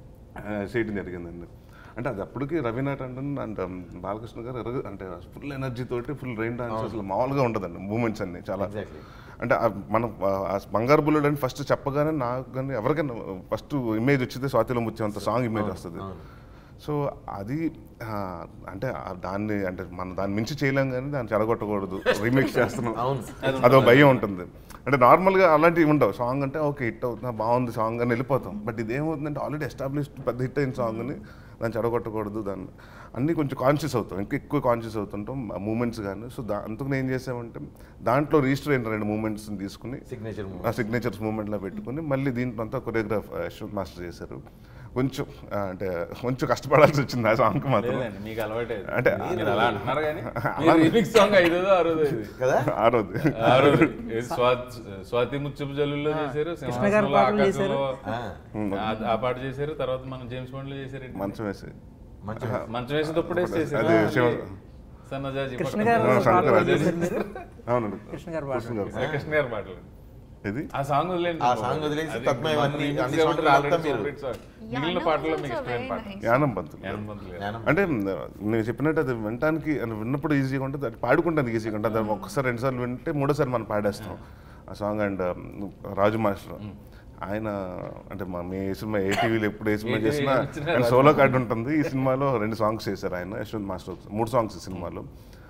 Speaker 5: చేయడం జరిగిందండి అంటే అది అప్పటికి రవీనా టండన్ అండ్ బాలకృష్ణ గారు ఎరగ- అంటే ఫుల్ ఎనర్జీ తోటి ఫుల్ రెయిన్ డాన్స్ అసలు మామూలుగా ఉంటుందండి మూమెంట్స్ అన్ని చాలా
Speaker 2: Exactly.
Speaker 5: అంటే ఆ మనం ఆ బంగారు బుల్లుడు అని ఫస్ట్ చెప్పగానే నాకు కానీ ఎవరికైనా ఫస్ట్ ఇమేజ్ వచ్చింది స్వాతిలో ముత్యంత సాంగ్ ఇమేజ్ వస్తుంది సో అది ఆ, అంటే ఆ దాన్ని అంటే మనం దాన్ని మించి చేయలేం కానీ దాన్ని చెడగొట్టకూడదు రీమిక్స్ చేస్తున్నాం అదో భయం ఉంటుంది అంటే నార్మల్గా అలాంటివి ఉండవు సాంగ్ అంటే ఓకే హిట్ అవుతున్నా బాగుంది సాంగ్ అని వెళ్ళిపోతాం బట్ ఇదేమవుతుందంటే ఆల్రెడీ ఎస్టాబ్లిష్డ్ పెద్ద హిట్ అయిన సాంగ్ని దాన్ని చెడగొట్టకూడదు దాన్ని అన్నీ కొంచెం కాన్షియస్ అవుతాం ఇంకా ఎక్కువ కాన్షియస్ అవుతుంటాం మూమెంట్స్ కానీ సో దా అందుకని ఏం చేసామంటే దాంట్లో రిజిస్టర్ అయిన రెండు మూమెంట్స్ని తీసుకుని
Speaker 2: సిగ్నేచర్
Speaker 5: ఆ సిగ్నేచర్స్ మూమెంట్లో పెట్టుకుని మళ్ళీ దీంట్లో అంతా కొరియోగ్రాఫ్ యశ్వంత్ మాస్టర్ చేశారు కొంచెం ఆ, అంటే కొంచెం కష్టపడాల్సి వచ్చింది ఆ సాంగ్కి మాత్రం
Speaker 1: లేదండి మీకు అలవాటే
Speaker 5: అంటే
Speaker 1: మీరు అలా అంటున్నారు కానీ రీమిక్స్ సాంగ్ ఐదోదో ఆరోదో ఇది
Speaker 2: కదా
Speaker 5: ఆ రోజు
Speaker 1: ఆ రోజు ఇది స్వా- స్వాతి ముత్యపు జల్లుల్లో చేశారు
Speaker 6: కృష్ణ గారు
Speaker 1: సింహాసనంలో
Speaker 6: పాటలు
Speaker 1: ఆకాశంలో
Speaker 2: ఆ,
Speaker 1: ఆ- ఆ పాట చేశారు తర్వాత మనం జేమ్స్ బాండ్ లో చేశారు
Speaker 5: మంచం వేసి
Speaker 2: మంచి
Speaker 1: మంచం వేసేటప్పుడు
Speaker 5: అది
Speaker 1: చేశారు
Speaker 5: శివ-
Speaker 1: సన్నజాజి
Speaker 6: కృష్ణ గారు
Speaker 5: ఆ, శంకర్
Speaker 6: పాటలు
Speaker 5: రాజా.
Speaker 6: చేశారు మీరు
Speaker 5: అవునండి
Speaker 6: కృష్ణ గారు పాట
Speaker 5: కృష్ణ గారు.
Speaker 1: కృష్ణ గారి పాటలు
Speaker 5: ఇది
Speaker 1: ఆ సాంగ్ వదిలేండి
Speaker 2: ఆ సాంగ్ వదిలేసి
Speaker 1: అది
Speaker 2: తత్మయం
Speaker 1: మన
Speaker 2: అన్ని-
Speaker 1: remix
Speaker 2: అన్ని
Speaker 1: కాబట్టి
Speaker 2: సాంగ్లు
Speaker 1: already
Speaker 2: అంతా మీరు-
Speaker 1: favorite song. మిగిలిన
Speaker 4: Yanam
Speaker 1: పాటల్లో
Speaker 4: was
Speaker 1: మీకు
Speaker 4: also
Speaker 1: ఇష్టమైన
Speaker 4: very
Speaker 1: పాట
Speaker 4: nice.
Speaker 5: యానం పంతులు
Speaker 1: యానం పంతులు గారు.
Speaker 2: జ్ఞానం.
Speaker 5: అంటే నేను చెప్పినట్టు అది వినటానికి అది విన్నప్పుడు ఈజీగా ఉంటుంది అది పాడుకుంటానికి ఈజీగా ఉంటుంది అది ఒక్కసారి రెండుసార్లు వింటే మూడోసారి మనం పాడేస్తాం ఆ సాంగ్ అండ్ రాజు మాస్టర్ ఆయన అంటే మా మీ సినిమా ఏ టీవీలో ఎప్పుడు ఏ సినిమా
Speaker 1: ఏ
Speaker 5: చేసినా
Speaker 1: టీవీ వచ్చినా
Speaker 5: ఆయన
Speaker 1: రాజు
Speaker 5: సోలో కార్డు ఉంటుంది ఈ సినిమాలో రెండు సాంగ్స్ చేశారు ఆయన యశ్వంత్ మాస్టర్ మూడు సాంగ్స్ ఈ సినిమాలో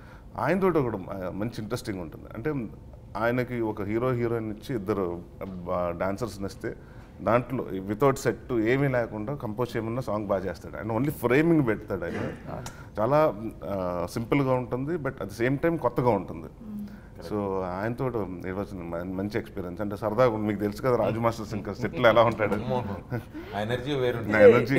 Speaker 5: ఆయనతో కూడా మంచి ఇంట్రెస్టింగ్ ఉంటుంది అంటే ఆయనకి ఒక హీరో హీరోయిన్ ఇచ్చి ఇద్దరు డాన్సర్స్ని ఇస్తే దాంట్లో వితౌట్ సెట్ ఏమీ లేకుండా కంపోజ్ చేయమన్న సాంగ్ బాగా చేస్తాడు ఆయన ఓన్లీ ఫ్రేమింగ్ పెడతాడు ఆయన చాలా సింపుల్గా ఉంటుంది but at the same time కొత్తగా ఉంటుంది సో ఆయనతో ఇట్ వాజ్ మంచి ఎక్స్పీరియన్స్ అంటే సరదాగా మీకు తెలుసు కదా రాజు మాస్టర్స్ ఇంకా సెట్లు ఎలా ఉంటాడు
Speaker 2: ఆ ఎనర్జీ వేరు
Speaker 5: నా ఎనర్జీ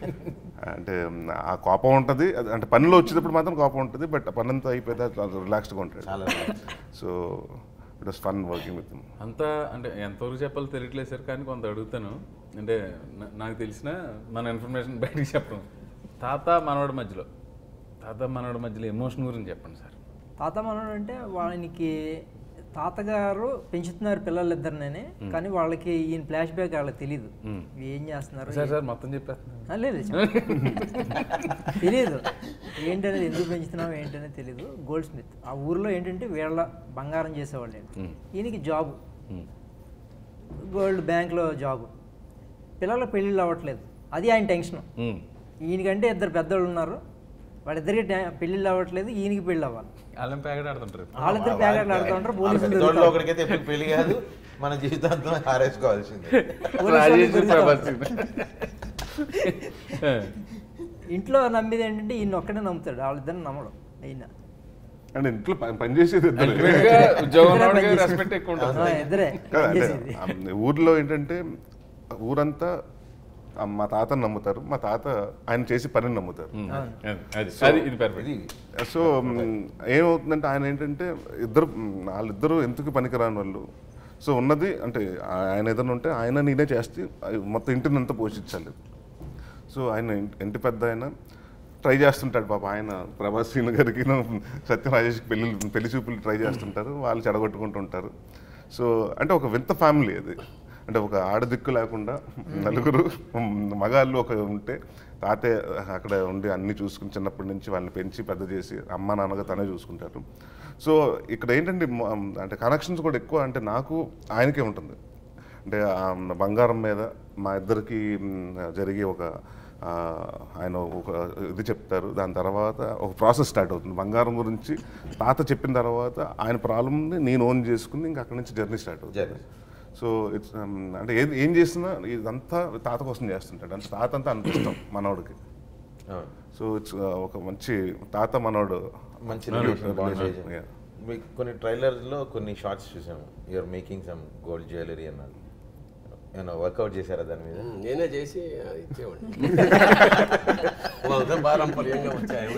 Speaker 5: అంటే ఆ కోపం ఉంటుంది అది- అంటే పనిలో వచ్చేటప్పుడు మాత్రం కోపం ఉంటుంది బట్ పని అంతా అయిపోతే రిలాక్స్డ్గా ఉంటాడు
Speaker 2: చాలా
Speaker 5: so it was fun working with
Speaker 1: అంతా అంటే ఎంతవరకు చెప్పాలో తెలియట్లేదు సార్ కానీ కొంత అడుగుతాను అంటే నా- నాకు తెలిసిన మన ఇన్ఫర్మేషన్ బయటికి చెప్పడం తాత మనవడి మధ్యలో తాత మనవడి మధ్యలో ఎమోషన్ గురించి చెప్పండి సార్
Speaker 6: తాత మనోడు అంటే వానికి తాతగారు పెంచుతున్నారు పిల్లలిద్దరిని కానీ వాళ్ళకి ఈయన ఫ్లాష్ బ్యాక్ వాళ్ళకి తెలియదు ఏం చేస్తున్నారు
Speaker 1: సార్ సార్ మొత్తం చెప్పేస్తున్నాను
Speaker 6: ఆ, లేదు తెలియదు ఏంటనేది ఎందుకు పెంచుతున్నాం ఏంటనేది తెలియదు గోల్డ్ స్మిత్ ఆ ఊర్లో ఏంటంటే వీళ్ళ బంగారం చేసేవాళ్ళు ఏంటి ఈయనకి జాబు గోల్డ్ బ్యాంక్లో జాబు పిల్లల పెళ్ళిళ్ళు అవ్వట్లేదు అది ఆయన టెన్షన్ ఈయనకంటే ఇద్దరు పెద్దోళ్ళు ఉన్నారు వాళ్ళిద్దరికి డా- పెళ్ళిళ్ళు అవ్వట్లేదు ఈయనకి పెళ్ళి అవ్వాలి
Speaker 1: వాళ్ళని ప్యాకెట్ ఆడుతుంటారు
Speaker 6: వాళ్ళిద్దరు ప్యాకెట్లు ఆడుతూ ఉంటారు పోలీసులు
Speaker 2: తోటలో
Speaker 6: దొరుకుతారు.
Speaker 2: ఒకరికైతే ఎప్పుడు పెళ్లి కాదు మన జీవితాంతం హారేసుకోవాల్సిందే
Speaker 6: పోలీసులు
Speaker 1: రాజేష్
Speaker 6: దొరుకుతారు.
Speaker 1: ప్రభాస్
Speaker 6: ఇంట్లో నమ్మేది ఏంటంటే ఈయన ఒక్కడే నమ్ముతాడు వాళ్ళిద్దరిని నమ్మడం ఈయన
Speaker 5: అంటే ఇంట్లో పని- పనిచేసేది ఇద్దరే.
Speaker 1: Ultimate గా ఉద్యోగం
Speaker 6: ఇద్దరే
Speaker 1: ఉన్నవాడికి
Speaker 6: పనిచేస్తారు.
Speaker 1: రెస్పెక్ట్ ఎక్కువ ఉంటుంది
Speaker 6: ఆ, ఇద్దరే
Speaker 5: కదా, అంటే
Speaker 6: చేసేది
Speaker 5: ఆ ఊర్లో ఏంటంటే ఊరంతా ఆ మా తాతని నమ్ముతారు మా తాత ఆయన చేసి పనిని నమ్ముతారు
Speaker 1: అది- అది అది ఇది పర్ఫెక్ట్
Speaker 5: సో మ్, ఏమవుతుందంటే ఆయన ఏంటంటే ఇద్దరు మ్, వాళ్ళిద్దరూ ఎందుకు పనికిరాని వాళ్ళు సో ఉన్నది అంటే ఆ- ఆయన ఏదైనా ఉంటే ఆయన నేనే చేస్తే అది మొత్తం ఇంటిని అంతా పోషించాలి సో ఆయన ఇంటి- ఇంటి పెద్ద ఆయన ట్రై చేస్తుంటాడు పాప ఆయన ప్రభాస్ సీన్ గారికి సత్య రాజేష్కి పెళ్లి పెళ్లి చూపులు ట్రై చేస్తుంటారు వాళ్ళు చెడగొట్టుకుంటుంటారు సో అంటే ఒక వింత ఫ్యామిలీ అది అంటే ఒక ఆడదిక్కు లేకుండా నలుగురు మగాళ్ళు ఒక ఉంటే తాతే అక్కడ ఉండి అన్ని చూసుకుని చిన్నప్పటి నుంచి వాళ్ళని పెంచి పెద్ద చేసి అమ్మ నాన్నగా తనే చూసుకుంటారు సో ఇక్కడ ఏంటంటే మ- అంటే కనెక్షన్స్ కూడా ఎక్కువ అంటే నాకు ఆయనకే ఉంటుంది అంటే ఆ బంగారం మీద మా ఇద్దరికి మ్, జరిగే ఒక ఆ, ఆయన ఒక ఇది చెప్తారు దాని తర్వాత ఒక ప్రాసెస్ స్టార్ట్ అవుతుంది బంగారం గురించి తాత చెప్పిన తర్వాత ఆయన ప్రాబ్లమ్ని నేను ఓన్ చేసుకుని ఇంకా అక్కడి నుంచి జర్నీ స్టార్ట్ అవుతుంది
Speaker 2: Journey.
Speaker 5: సో ఇట్స్ అంటే ఏది ఏం చేసినా ఇదంతా తాత కోసం చేస్తుంటాడు అంటే తాత అంతా అంత ఇష్టం మనోడికి
Speaker 2: అవును.
Speaker 5: సో ఇట్స్ ఒక మంచి తాత మనోడు
Speaker 2: మంచి relation, bond
Speaker 5: relation,
Speaker 2: relation.
Speaker 5: yeah.
Speaker 2: మీకు కొన్ని ట్రైలర్స్లో కొన్ని షార్ట్స్ చూసాము you're making some gold jewellery అన్నారు ఏమైనా వర్కౌట్ చేశారా దాని మీద
Speaker 3: నేనే చేసి ఆ, ఇచ్చేవాడిని వాళ్ళతో పారంపర్యంగా వచ్చాయి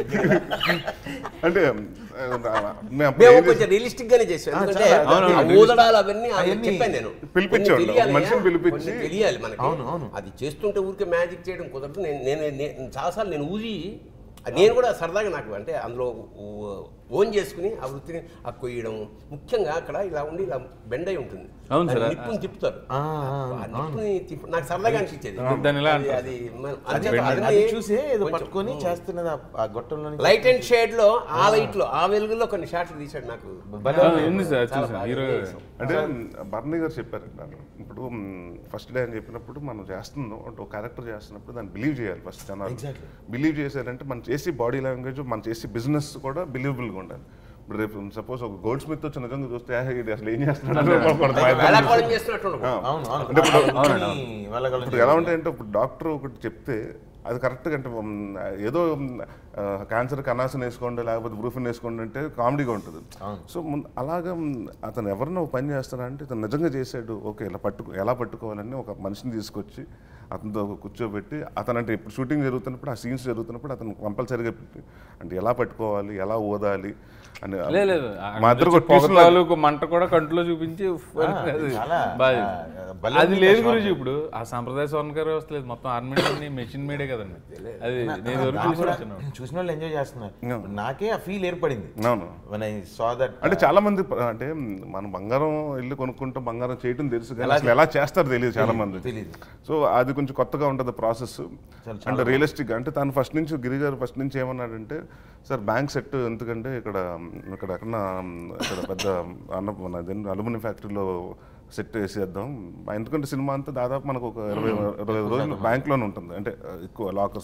Speaker 5: అంటే ఆ, మేము అప్పుడు
Speaker 3: మేము
Speaker 5: ఏం
Speaker 3: కొంచెం రియలిస్టిక్ గానే చేసాం ఎందుకంటే
Speaker 2: చాలా,
Speaker 3: ఆ ఊదడాలు అవన్నీ అవన్నీ
Speaker 2: అవన్నీ
Speaker 3: చెప్పాను నేను
Speaker 5: పిలిపించేవాళ్ళు.
Speaker 3: కొన్ని తెలియాలి,
Speaker 5: మనిషిని పిలిపించి-
Speaker 3: కొన్ని తెలియాలి మనకి
Speaker 2: అవును, అవును.
Speaker 3: అది చేస్తుంటే ఊరికే మ్యాజిక్ చేయడం కుదరదు నేను నేను నేను చాలాసార్లు నేను ఊది అది నేను కూడా సరదాగా నాకు అంటే అందులో ఓ- ఓన్ చేసుకుని ఆ వృత్తిని ఆ కొయ్యడం ముఖ్యంగా అక్కడ ఇలా ఉండి ఇలా బెండ్ అయి ఉంటుంది
Speaker 1: అవును సార్.
Speaker 3: దాన్ని నిప్పుని తిప్పుతారు
Speaker 2: ఆ, ఆ,
Speaker 3: ఆ నిప్పుని తిప్పు నాకు సరదాగా అనిపించేది
Speaker 1: దాన్ని ఇలా
Speaker 3: అది-
Speaker 1: అంటారు.
Speaker 3: అది మన-
Speaker 2: అది
Speaker 3: అంతే
Speaker 2: అది
Speaker 3: అదన్నీ
Speaker 2: చూసే ఏదో
Speaker 3: కొంచెం-
Speaker 2: పట్టుకొని చేస్తున్నది ఆ- ఆ గొట్టంలో
Speaker 3: లైట్ అండ్ షేడ్ లో ఆ లైట్ లో ఆ వెలుగులో కొన్ని షాట్లు తీసాడు నాకు
Speaker 1: ఆ, ఉంది సార్
Speaker 3: చాలా
Speaker 1: చూసాను
Speaker 3: బాగా
Speaker 1: హీరో
Speaker 3: చేసాం.
Speaker 5: అంటే బర్నీ గారు చెప్పారు నాకు ఇప్పుడు ఫస్ట్ డే అని చెప్పినప్పుడు మనం చేస్తున్నాం అంటే ఒక క్యారెక్టర్ చేస్తున్నప్పుడు దాన్ని బిలీవ్ చేయాలి ఫస్ట్ జనాలు
Speaker 2: Exactly.
Speaker 5: బిలీవ్ చేశారంటే మనం చేసి బాడీ లాంగ్వేజ్ మనం చేసి బిజినెస్ కూడా బిలీవబుల్గా ఉండాలి ఇప్పుడు రేపు సపోజ్ ఒక గోల్డ్ స్మిత్ వచ్చి నిజంగా చూస్తే "ఆ, ఈడు అసలు ఏం చేస్తున్నాడు అనుకోకూడదు.
Speaker 3: వేళాకోళం చేస్తున్నట్టు ఉండకూడదు.
Speaker 5: ఆ.
Speaker 2: అవును అవును
Speaker 5: అంటే ఇప్పుడు
Speaker 2: అవునండి వాళ్ళ
Speaker 5: ఇప్పుడు ఎలా ఉంటాయంటే ఇప్పుడు డాక్టర్ ఒకటి చెప్తే అది కరెక్ట్గా అంటే ఉమ్, ఏదో క్యాన్సర్ కనాసన్ వేసుకోండి లేకపోతే బ్రూఫిన్ వేసుకోండి అంటే కామెడీగా ఉంటుంది సో ముందు అలాగా ఉమ్, అతను ఎవరినో ఒక పని చేస్తాడంటే ఇతను నిజంగా చేశాడు ఓకే ఇలా పట్టుకో ఎలా పట్టుకోవాలని ఒక మనిషిని తీసుకొచ్చి అతనితో కూర్చోబెట్టి అతను అంటే ఇప్పుడు షూటింగ్ జరుగుతున్నప్పుడు ఆ సీన్స్ జరుగుతున్నప్పుడు అతను కంపల్సరీగా పెట్టి అంటే ఎలా పట్టుకోవాలి ఎలా ఓదాలి అని
Speaker 1: లేదు లేదు
Speaker 5: మా ఇద్దరు ఒక
Speaker 1: పొగ
Speaker 5: ట్యూషన్ లాగా-
Speaker 1: తాలూకు మంట కూడా కంట్లో చూపించి ఉఫ్ అని
Speaker 2: ఆ,
Speaker 1: అది
Speaker 2: చాలా,
Speaker 1: బాగా
Speaker 2: ఆ, భలే
Speaker 1: అది
Speaker 2: ఉంది
Speaker 1: లేదు
Speaker 2: ఆ
Speaker 1: గురించి
Speaker 2: shot.
Speaker 1: ఇప్పుడు ఆ సాంప్రదాయ స్వర్ణకార వ్యవస్థ లేదు మొత్తం ఆర్మెంట్ అన్ని మెషిన్ మేడే కదండి అది నేను ఎవరు
Speaker 2: దాన్ని కూడా
Speaker 1: చూసి
Speaker 2: చూసిన వాళ్ళు ఎంజాయ్ చేస్తున్నారు నాకే ఆ ఫీల్ ఏర్పడింది
Speaker 5: అవును
Speaker 2: when I saw that
Speaker 5: అంటే చాలా మంది ప- అంటే మనం బంగారం ఇల్లు కొనుక్కుంటాం బంగారం చేయటం తెలుసు కానీ అసలు ఎలా చేస్తారో తెలియదు చాలా మంది
Speaker 2: తెలీదు.
Speaker 5: సో అది కొంచెం కొత్తగా ఉంటుంది ప్రాసెస్ అంటే రియలిస్టిక్ అంటే తను ఫస్ట్ నుంచి గిరి గారు ఫస్ట్ నుంచి ఏమన్నాడంటే సార్ బ్యాంక్ సెట్ ఎందుకంటే ఇక్కడ ఇక్కడ ఎక్కడ ఇక్కడ పెద్ద అన్న మన అలుమినియం ఫ్యాక్టరీలో సెట్ వేసేద్దాం ఎందుకంటే సినిమా అంతా దాదాపు మనకు ఒక ఇరవై ఇరవై ఐదు రోజులు బ్యాంక్లోనే ఉంటుంది అంటే ఎక్కువ లాకర్స్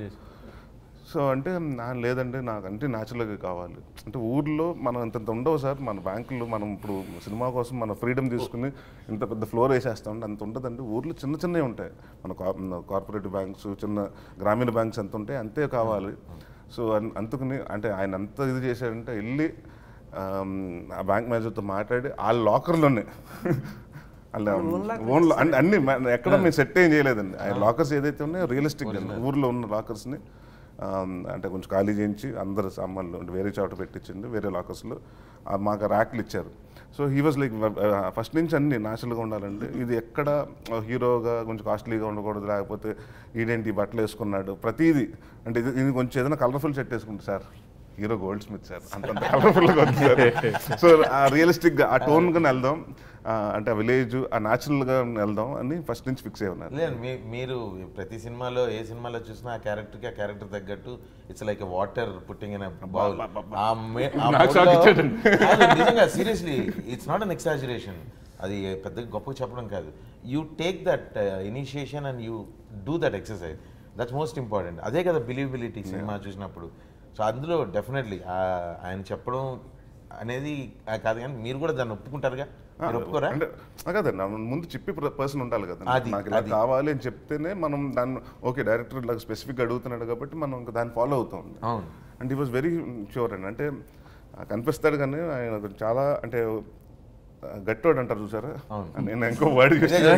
Speaker 5: సో అంటే నా లేదంటే నాకు అంటే న్యాచురల్గా కావాలి అంటే ఊర్లో మనం ఇంత ఉండవు సార్ మన బ్యాంకులు మనం ఇప్పుడు సినిమా కోసం మన ఫ్రీడమ్ తీసుకుని ఇంత పెద్ద ఫ్లోర్ వేసేస్తాం అంత ఉండదండి ఊర్లో చిన్న చిన్నవి ఉంటాయి మన కార్పొరేటివ్ బ్యాంక్స్ చిన్న గ్రామీణ బ్యాంక్స్ ఎంత ఉంటాయి అంతే కావాలి సో అన్- అందుకని అంటే ఆయన అంత ఇది చేశాడంటే వెళ్ళి ఆమ్, ఆ బ్యాంక్ మేనేజర్తో మాట్లాడి ఆ లాకర్లోనే అలా ఓన్ అన్ని అన్ని మ- ఎక్కడ మేము సెట్ ఏం చేయలేదండి ఆ లాకర్స్ ఏదైతే ఉన్నాయో రియలిస్టిక్ ఊర్లో ఉన్న లాకర్స్ని అంటే కొంచెం ఖాళీ చేయించి అందరు సామాన్లు అంటే వేరే చోట పెట్టించింది వేరే లాకర్స్లో మాకు ర్యాక్లు ఇచ్చారు so he was like first నుంచి అన్ని న్యాచురల్గా ఉండాలండి ఇది ఎక్కడ హీరోగా కొంచెం కాస్ట్లీగా ఉండకూడదు లేకపోతే ఈడేంటి ఈ బట్టలు వేసుకున్నాడు ప్రతిదీ అంటే ఇది ఇది కొంచెం ఏదైనా కలర్ఫుల్ షర్ట్ వేసుకుంటే sir hero goldsmith sir అంతంత కలర్ఫుల్గా ఉంది సార్ సో ఆ రియలిస్టిక్గా ఆ టోన్గా వెళ్దాం ఆ, అంటే ఆ విలేజ్ ఆ న్యాచురల్గా వెళ్దాం అని ఫస్ట్ నుంచి ఫిక్స్ అయి ఉన్నారు
Speaker 2: లేదు మీ- మీరు ప్రతి సినిమాలో ఏ సినిమాలో చూసినా ఆ క్యారెక్టర్కి ఆ క్యారెక్టర్ తగ్గట్టు it's like water putting in bowl
Speaker 5: నాకు shock ఇచ్చాడు.
Speaker 2: నిజంగా seriously it's not an exaggeration అది పెద్ద గొప్పగా చెప్పడం కాదు you take that initiation and you do that exercise that's most important అదే కదా బిలీవబిలిటీ సినిమా చూసినప్పుడు సో అందులో డెఫినెట్లీ ఆయన చెప్పడం అనేది ఆ కాదు కానీ మీరు కూడా దాన్ని ఒప్పుకుంటారుగా మీరు ఒప్పుకోరా
Speaker 5: అంటే ఆ కాదండి నా ముందు చెప్పి పర్సన్ ఉండాలి కదా
Speaker 2: అది,
Speaker 5: నాకు ఇలా
Speaker 2: అది.
Speaker 5: కావాలి అని చెప్తేనే మనం దాన్ని ఓకే డైరెక్టర్ ఇలా స్పెసిఫిక్ అడుగుతున్నాడు కాబట్టి మనం ఇంకా దాన్ని ఫాలో అవుతాం
Speaker 2: అవును
Speaker 5: అండ్ ఈ వాజ్ వెరీ షూర్ అండి అంటే ఆ, కనిపిస్తాడు కానీ ఆయన కొంచెం చాలా అంటే ఆ, గట్టోడు అంటారు చూసారా నేను ఇంకో వర్డ్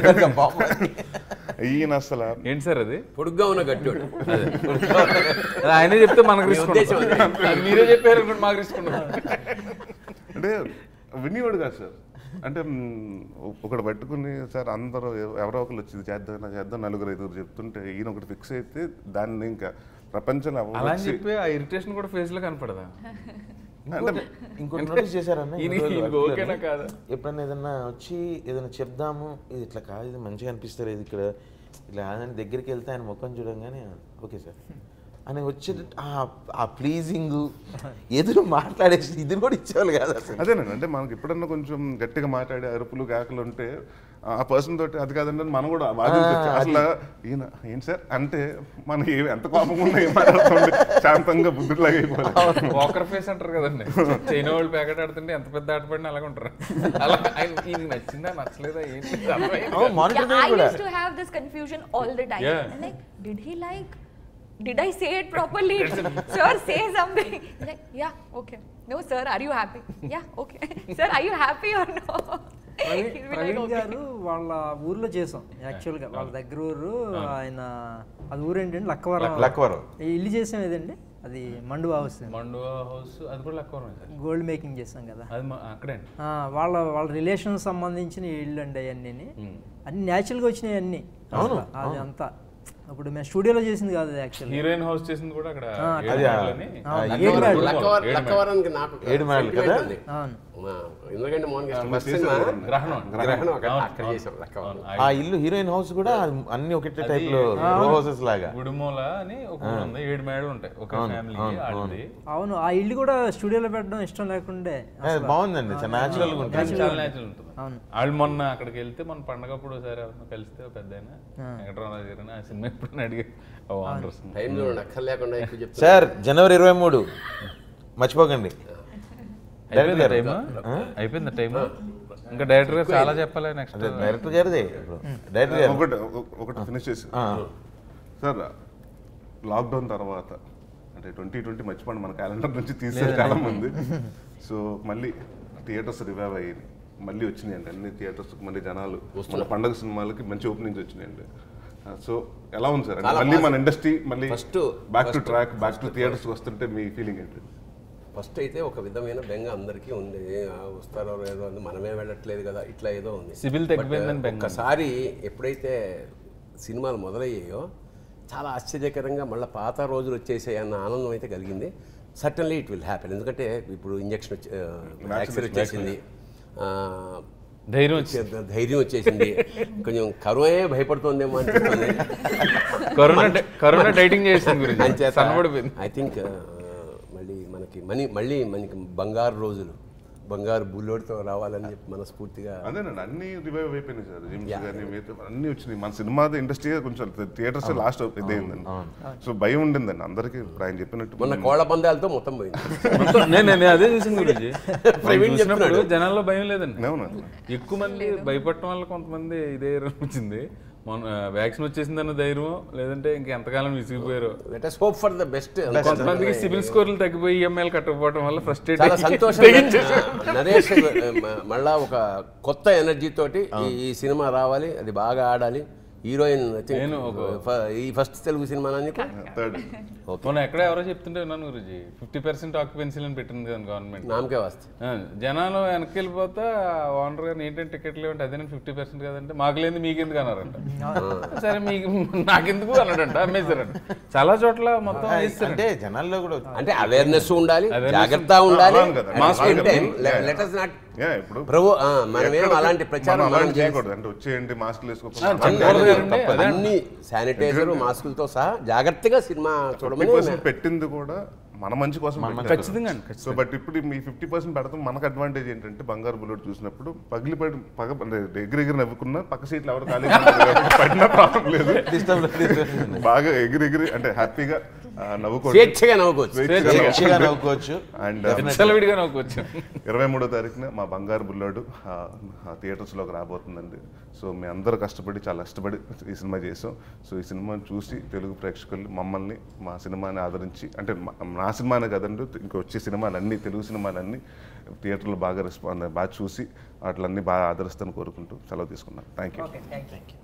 Speaker 5: ఈయన అసలు
Speaker 1: ఏంటి సార్ అది
Speaker 3: పొడుగ్గా ఉన్న గట్టోడు
Speaker 1: అది ఆయనే చెప్తే మనకు రిస్క్
Speaker 3: ఉద్దేశం
Speaker 1: ఉండదు. అది మీరే చెప్పారు అనుకోండి, మాకు రిస్క్ ఉండదు
Speaker 5: అంటే వినేవాడు కాదు సార్ అంటే మ్, ఒకటి పట్టుకుని సార్ అందరూ ఎవ- ఎవరో ఒకరు వచ్చి ఇది చేద్దాం ఇలా చేద్దాం నలుగురు ఐదుగురు చెప్తుంటే ఈయన ఒకటి ఫిక్స్ అయితే దాన్ని ఇంకా ప్రపంచంలో ఎవరు
Speaker 1: అలా అని
Speaker 5: వచ్చి-
Speaker 1: చెప్పి ఆ ఇరిటేషన్ కూడా ఫేస్ లో కనపడదా
Speaker 2: ఇంకోటి ఇంకోటి నోటీస్ చేశారన్న
Speaker 1: ఈయన-
Speaker 2: ఈ రోజు
Speaker 1: ఈయనకి
Speaker 2: వర్క్లోని
Speaker 1: ఓకేనా కాదా?
Speaker 2: ఎప్పుడన్నా ఏదన్నా వచ్చి ఏదైనా చెప్దాము ఇది ఇట్లా కాదు ఇది మంచిగా అనిపిస్తారు ఇది ఇక్కడ ఇలా అని దగ్గరికి వెళ్తే ఆయన ముఖం చూడంగానే ఓకే సార్ అని వచ్చే ఆ- ఆ ప్లీజింగ్ ఎదురు మాట్లాడేసి ఇది కూడా ఇచ్చేవాళ్ళు కాదు అసలు
Speaker 5: అదేనండి అంటే మనకి ఎప్పుడన్నా కొంచెం గట్టిగా మాట్లాడే అరుపులు కేకలు ఉంటే ఆ పర్సన్ తోటి అది కాదండి అని మనం కూడా వాదించవచ్చు అసలు ఈయన ఏంటి సార్ అంటే మనం ఏ- ఎంత కోపం ఉన్నా ఏం మాట్లాడుతుంది శాంతంగా బుద్ధులాగా అయిపోవాలి
Speaker 1: వాకర్ ఫేస్ అంటారు కదండి చైనా వాళ్ళు ప్యాకెట్ ఆడుతుంటే ఎంత పెద్ద ఆటపడినా అలాగ ఉంటారు అలా ఆయన ఈయనకి నచ్చిందా నచ్చలేదా ఏంటి అర్థమైంది
Speaker 2: అవును మానిటర్
Speaker 4: Yeah, I
Speaker 2: కూడా
Speaker 4: used to have this confusion all the time.
Speaker 1: Yeah.
Speaker 4: And like, did he like? Did I say it properly? sir, say something. Like, yeah, okay. No, sir, are you happy? Yeah, okay. sir, are you happy or no?
Speaker 6: Praveen
Speaker 4: He'll be like,
Speaker 6: Praveen
Speaker 4: okay.
Speaker 6: Garu వాళ్ళ ఊర్లో చేసాం యాక్చువల్గా వాళ్ళ దగ్గర ఊరు ఆయన అది ఊరు ఏంటండి లక్కవరం
Speaker 2: లక్కవరం.
Speaker 6: ఈ ఇల్లు చేసాం ఏదండి అది మండువా హౌస్
Speaker 1: మండువా హౌస్ అది కూడా లక్కువ సార్
Speaker 6: గోల్డ్ మేకింగ్ చేసాం కదా
Speaker 1: అది మా- అక్కడే అండి
Speaker 6: ఆ, వాళ్ళ వాళ్ళ రిలేషన్ సంబంధించిన ఇల్లు అండి అవన్నీ అన్ని న్యాచురల్గా వచ్చినాయి అన్ని అసలు అది అంతా ఇప్పుడు మేము స్టూడియోలో చేసింది కాదు అది యాక్చువల్లీ
Speaker 1: హీరోయిన్ హౌస్ చేసింది కూడా అక్కడ
Speaker 6: ఆ,
Speaker 1: ఏడు
Speaker 2: అది ఆ-
Speaker 1: మేడలని.
Speaker 2: ఆ,
Speaker 6: ఏడు
Speaker 2: ఏడు
Speaker 6: మేడలు.
Speaker 1: మేడలు.
Speaker 3: లక్కవర-
Speaker 1: ఏడు
Speaker 3: లక్కవరానికి నాకు
Speaker 2: ఏడు మేడలు
Speaker 3: sentiment
Speaker 2: కదా?
Speaker 3: ఉంది.
Speaker 6: అవును
Speaker 3: మా ఎందుకంటే మోహన్ గారు
Speaker 5: మీరు
Speaker 3: ఫస్ట్
Speaker 5: చేశారు
Speaker 3: సినిమా
Speaker 5: కదండి.
Speaker 1: గ్రహణం
Speaker 3: గ్రహణం అక్కడ
Speaker 1: అవును,
Speaker 3: అక్కడ
Speaker 1: అవును,
Speaker 3: చేసాం లక్కవరం
Speaker 1: అవును.
Speaker 2: ఆ ఇల్లు హీరోయిన్ హౌస్ కూడా అన్ని ఒకటే టైప్ లో రో హౌసెస్ లాగా
Speaker 1: గుడిమూల అని ఒక ఊరు ఉంది ఏడు మేడలు ఉంటాయి ఒక ఫ్యామిలీ ఆడింది
Speaker 6: అవును ఆ ఇల్లు కూడా స్టూడియోలో పెట్టడం ఇష్టం లేకుండే
Speaker 2: ఏ, బాగుందండి చాలా న్యాచురల్ గా ఉంటుంది
Speaker 1: చాలా న్యాచురల్ ఉంటుంది
Speaker 6: అవును.
Speaker 1: వాళ్ళు మొన్న అక్కడికి వెళ్తే మన పండగప్పుడు ఒకసారి ఎవరినో కలిస్తే ఒక పెద్ద ఆయన వెంకటరామరాజు గారు ఆ సినిమా ఎప్పుడైనా అడిగి ఓనర్స్
Speaker 3: టైం చూడండి అక్కర్ లేకుండా ఎక్కువ చెప్తాను
Speaker 2: సార్ జనవరి ఇరవై మూడు మర్చిపోకండి
Speaker 1: అయిపోయిందా టైం అయిపోయిందా టైం ఇంకా డైరెక్టర్ గారు చాలా చెప్పాలి నెక్స్ట్
Speaker 2: అదే డైరెక్టర్ గారిదే డైరెక్టర్ గారు
Speaker 5: ఒకటి ఒకటి ఫినిష్ చేసి
Speaker 2: ఆ.
Speaker 5: సార్ లాక్డౌన్ తర్వాత అంటే ట్వంటీ ట్వంటీ మర్చిపోండి మన క్యాలెండర్ నుంచి తీసారు చాలా మంది సో మళ్ళీ థియేటర్స్ రివైవ్ అయ్యాయి మళ్ళీ వచ్చినాయండి అన్ని థియేటర్స్ మళ్ళీ జనాలు మన పండగ సినిమాలకి మంచి ఓపెనింగ్స్ వచ్చినాయండి సో ఎలా ఉంది సార్ అంటే
Speaker 3: చాలా
Speaker 5: మళ్ళీ మన
Speaker 3: బాగా-
Speaker 5: ఇండస్ట్రీ మళ్ళీ
Speaker 3: First-
Speaker 5: back to
Speaker 3: first-
Speaker 5: track back to theatres వస్తుంటే మీ ఫీలింగ్ ఏంటి
Speaker 3: ఫస్ట్ అయితే ఒక విధమైన బెంగ అందరికీ ఉంది ఆ, వస్తారో లేదో అని మనమే వెళ్ళట్లేదు కదా ఇట్లా ఏదో ఉంది
Speaker 1: సిబిల్ తగ్గిపోయిందని
Speaker 3: But,
Speaker 1: బెంగ ఉంది.
Speaker 3: ఒక్కసారి ఎప్పుడైతే సినిమాలు మొదలయ్యాయో చాలా ఆశ్చర్యకరంగా మళ్ళీ పాత రోజులు వచ్చేసాయి అన్న ఆనందం అయితే కలిగింది సర్టన్లీ ఇట్ విల్ హ్యాపెన్ ఎందుకంటే ఇప్పుడు ఇంజక్షన్ వచ్చి వ్యాక్సిన్ వచ్చేసింది ఆ,
Speaker 1: ధైర్యం వచ్చి
Speaker 3: ధైర్యం వచ్చేసింది కొంచెం కరువే భయపడుతోందేమో అనిపిస్తుంది
Speaker 1: కరోనా డై- కరోనా డైటింగ్ చేసింది గురించి
Speaker 3: అంచేత
Speaker 1: సన్నబడిపోయింది
Speaker 3: ఐ థింక్ మళ్ళీ మనకి మనీ మళ్ళీ మనకి బంగారు రోజులు బంగారు బుల్లోడితో రావాలని చెప్పి మనస్ఫూర్తిగా
Speaker 5: అదేనండి అన్ని రివైవ్ అయిపోయినాయి సార్ జిమ్స్ కానీ మిగతా అన్ని వచ్చినాయి మన సినిమా ఇండస్ట్రీ కొంచెం థియేటర్స్ లాస్ట్ ఇదైందండి సో భయం ఉండిందండి అందరికీ ఇప్పుడు ఆయన చెప్పినట్టు
Speaker 3: మొన్న కోళ్ల పందాలతో మొత్తం పోయింది
Speaker 1: మొత్తం- నేను నేను అదే చూసింది గురించి
Speaker 3: ప్రవీణ్
Speaker 1: చూసినప్పుడు
Speaker 3: చెప్తున్నాడు.
Speaker 1: జనాల్లో భయం లేదండి
Speaker 5: అవునా
Speaker 1: ఎక్కువ మంది భయపడటం వల్ల కొంతమంది ఇదే అనిపించింది మొన్న వ్యాక్సిన్ వచ్చేసిందన్న ధైర్యం లేదంటే ఇంకెంతకాలం విసిగిపోయారు
Speaker 3: let us hope for the best
Speaker 1: కొంతమందికి సివిల్ స్కోర్లు తగ్గిపోయి ఈఎంఐలు కట్టకపోవడం వల్ల ఫ్రస్ట్రేట్
Speaker 3: చాలా సంతోషంగా నరేష్ మ- మళ్ళా ఒక కొత్త ఎనర్జీ తోటి ఈ ఈ సినిమా రావాలి అది బాగా ఆడాలి హీరోయిన్ I think,
Speaker 1: నేను
Speaker 3: ఫ- ఈ ఫస్ట్ తెలుగు సినిమా నీకు
Speaker 5: థర్డ్
Speaker 1: మొన్న ఎక్కడ ఎవరో చెప్తుంటే విన్నాను గురించి ఫిఫ్టీ పర్సెంట్ ఆక్యుపెన్సీలను పెట్టింది కదా గవర్నమెంట్
Speaker 3: నామకే వస్తే
Speaker 1: ఆ, జనాలు వెనక్కి వెళ్ళిపోతా ఓనర్ గారు ఏంటంటే టికెట్లు ఏమంటే అదే ఫిఫ్టీ పర్సెంట్ కదంటే మాకు లేదు మీకెందుకు అన్నారంట సరే మీకు నాకెందుకు అన్నాడంట అమ్మేశారంట చాలా చోట్ల మొత్తం వేస్తారు
Speaker 2: అంటే జనాల్లో కూడా
Speaker 3: అంటే అవేర్నెస్ ఉండాలి
Speaker 1: Awareness
Speaker 3: జాగ్రత్త ఉండాలి
Speaker 5: అవును కదా.
Speaker 1: Mask
Speaker 3: లెట్ అస్ నాట్
Speaker 5: యా ఇప్పుడు
Speaker 3: ప్రభు ఆ, మనమేం
Speaker 5: ఎక్కడ-
Speaker 3: అలాంటి ప్రచారం
Speaker 5: మనం
Speaker 3: మనం
Speaker 5: అలాంటి
Speaker 3: చేయాలి.
Speaker 5: చేయకూడదు అంటే వచ్చేయండి మాస్క్ వేసుకోకుండా
Speaker 1: చెప్పకూడదు కదండి, అదే
Speaker 3: అన్ని శానిటైజర్ మాస్కులతో సహా జాగ్రత్తగా సినిమా చూడమని
Speaker 5: పర్సెంట్ పెట్టింది కూడా మన మంచి కోసం పెట్టారు.
Speaker 1: ఖచ్చితంగా అండి,
Speaker 5: సో బట్ ఇప్పుడు మీ ఫిఫ్టీ పర్సెంట్ పెడతాం మనకు అడ్వాంటేజ్ ఏంటంటే బంగారు బుల్లెట్ చూసినప్పుడు పగిలి పడి పగ అంటే ఎగిరి ఎగిరి నవ్వుకున్నా పక్క సీట్లు ఎవరు ఖాళీ పడినా ప్రాబ్లం లేదు బాగా ఎగిరి ఎగిరి అంటే హ్యాపీగా ఆ, నవ్వుకోవచ్చు
Speaker 3: స్వేచ్ఛగా నవ్వుకోవచ్చు
Speaker 5: స్వేచ్ఛగా
Speaker 2: మంచిగా నవ్వుకోవచ్చు
Speaker 5: అండ్
Speaker 1: విచ్చలవిడిగా నవ్వుకోవచ్చు
Speaker 5: ఇరవై మూడో తారీఖున మా బంగారు బుల్లోడు ఆ, ఆ థియేటర్స్లోకి రాబోతుందండి సో మీ అందరూ కష్టపడి చాలా కష్టపడి ఈ సినిమా చేసాం సో ఈ సినిమాని చూసి తెలుగు ప్రేక్షకులు మమ్మల్ని మా సినిమాని ఆదరించి అంటే మా- నా సినిమానే కదండి ఇంకా వచ్చే సినిమాలన్నీ తెలుగు సినిమాలన్నీ థియేటర్లో బాగా రెస్పాండ్ బాగా చూసి వాటిలన్నీ బాగా ఆదరిస్తాను కోరుకుంటూ సెలవు తీసుకున్నాను thank you
Speaker 6: okay thank you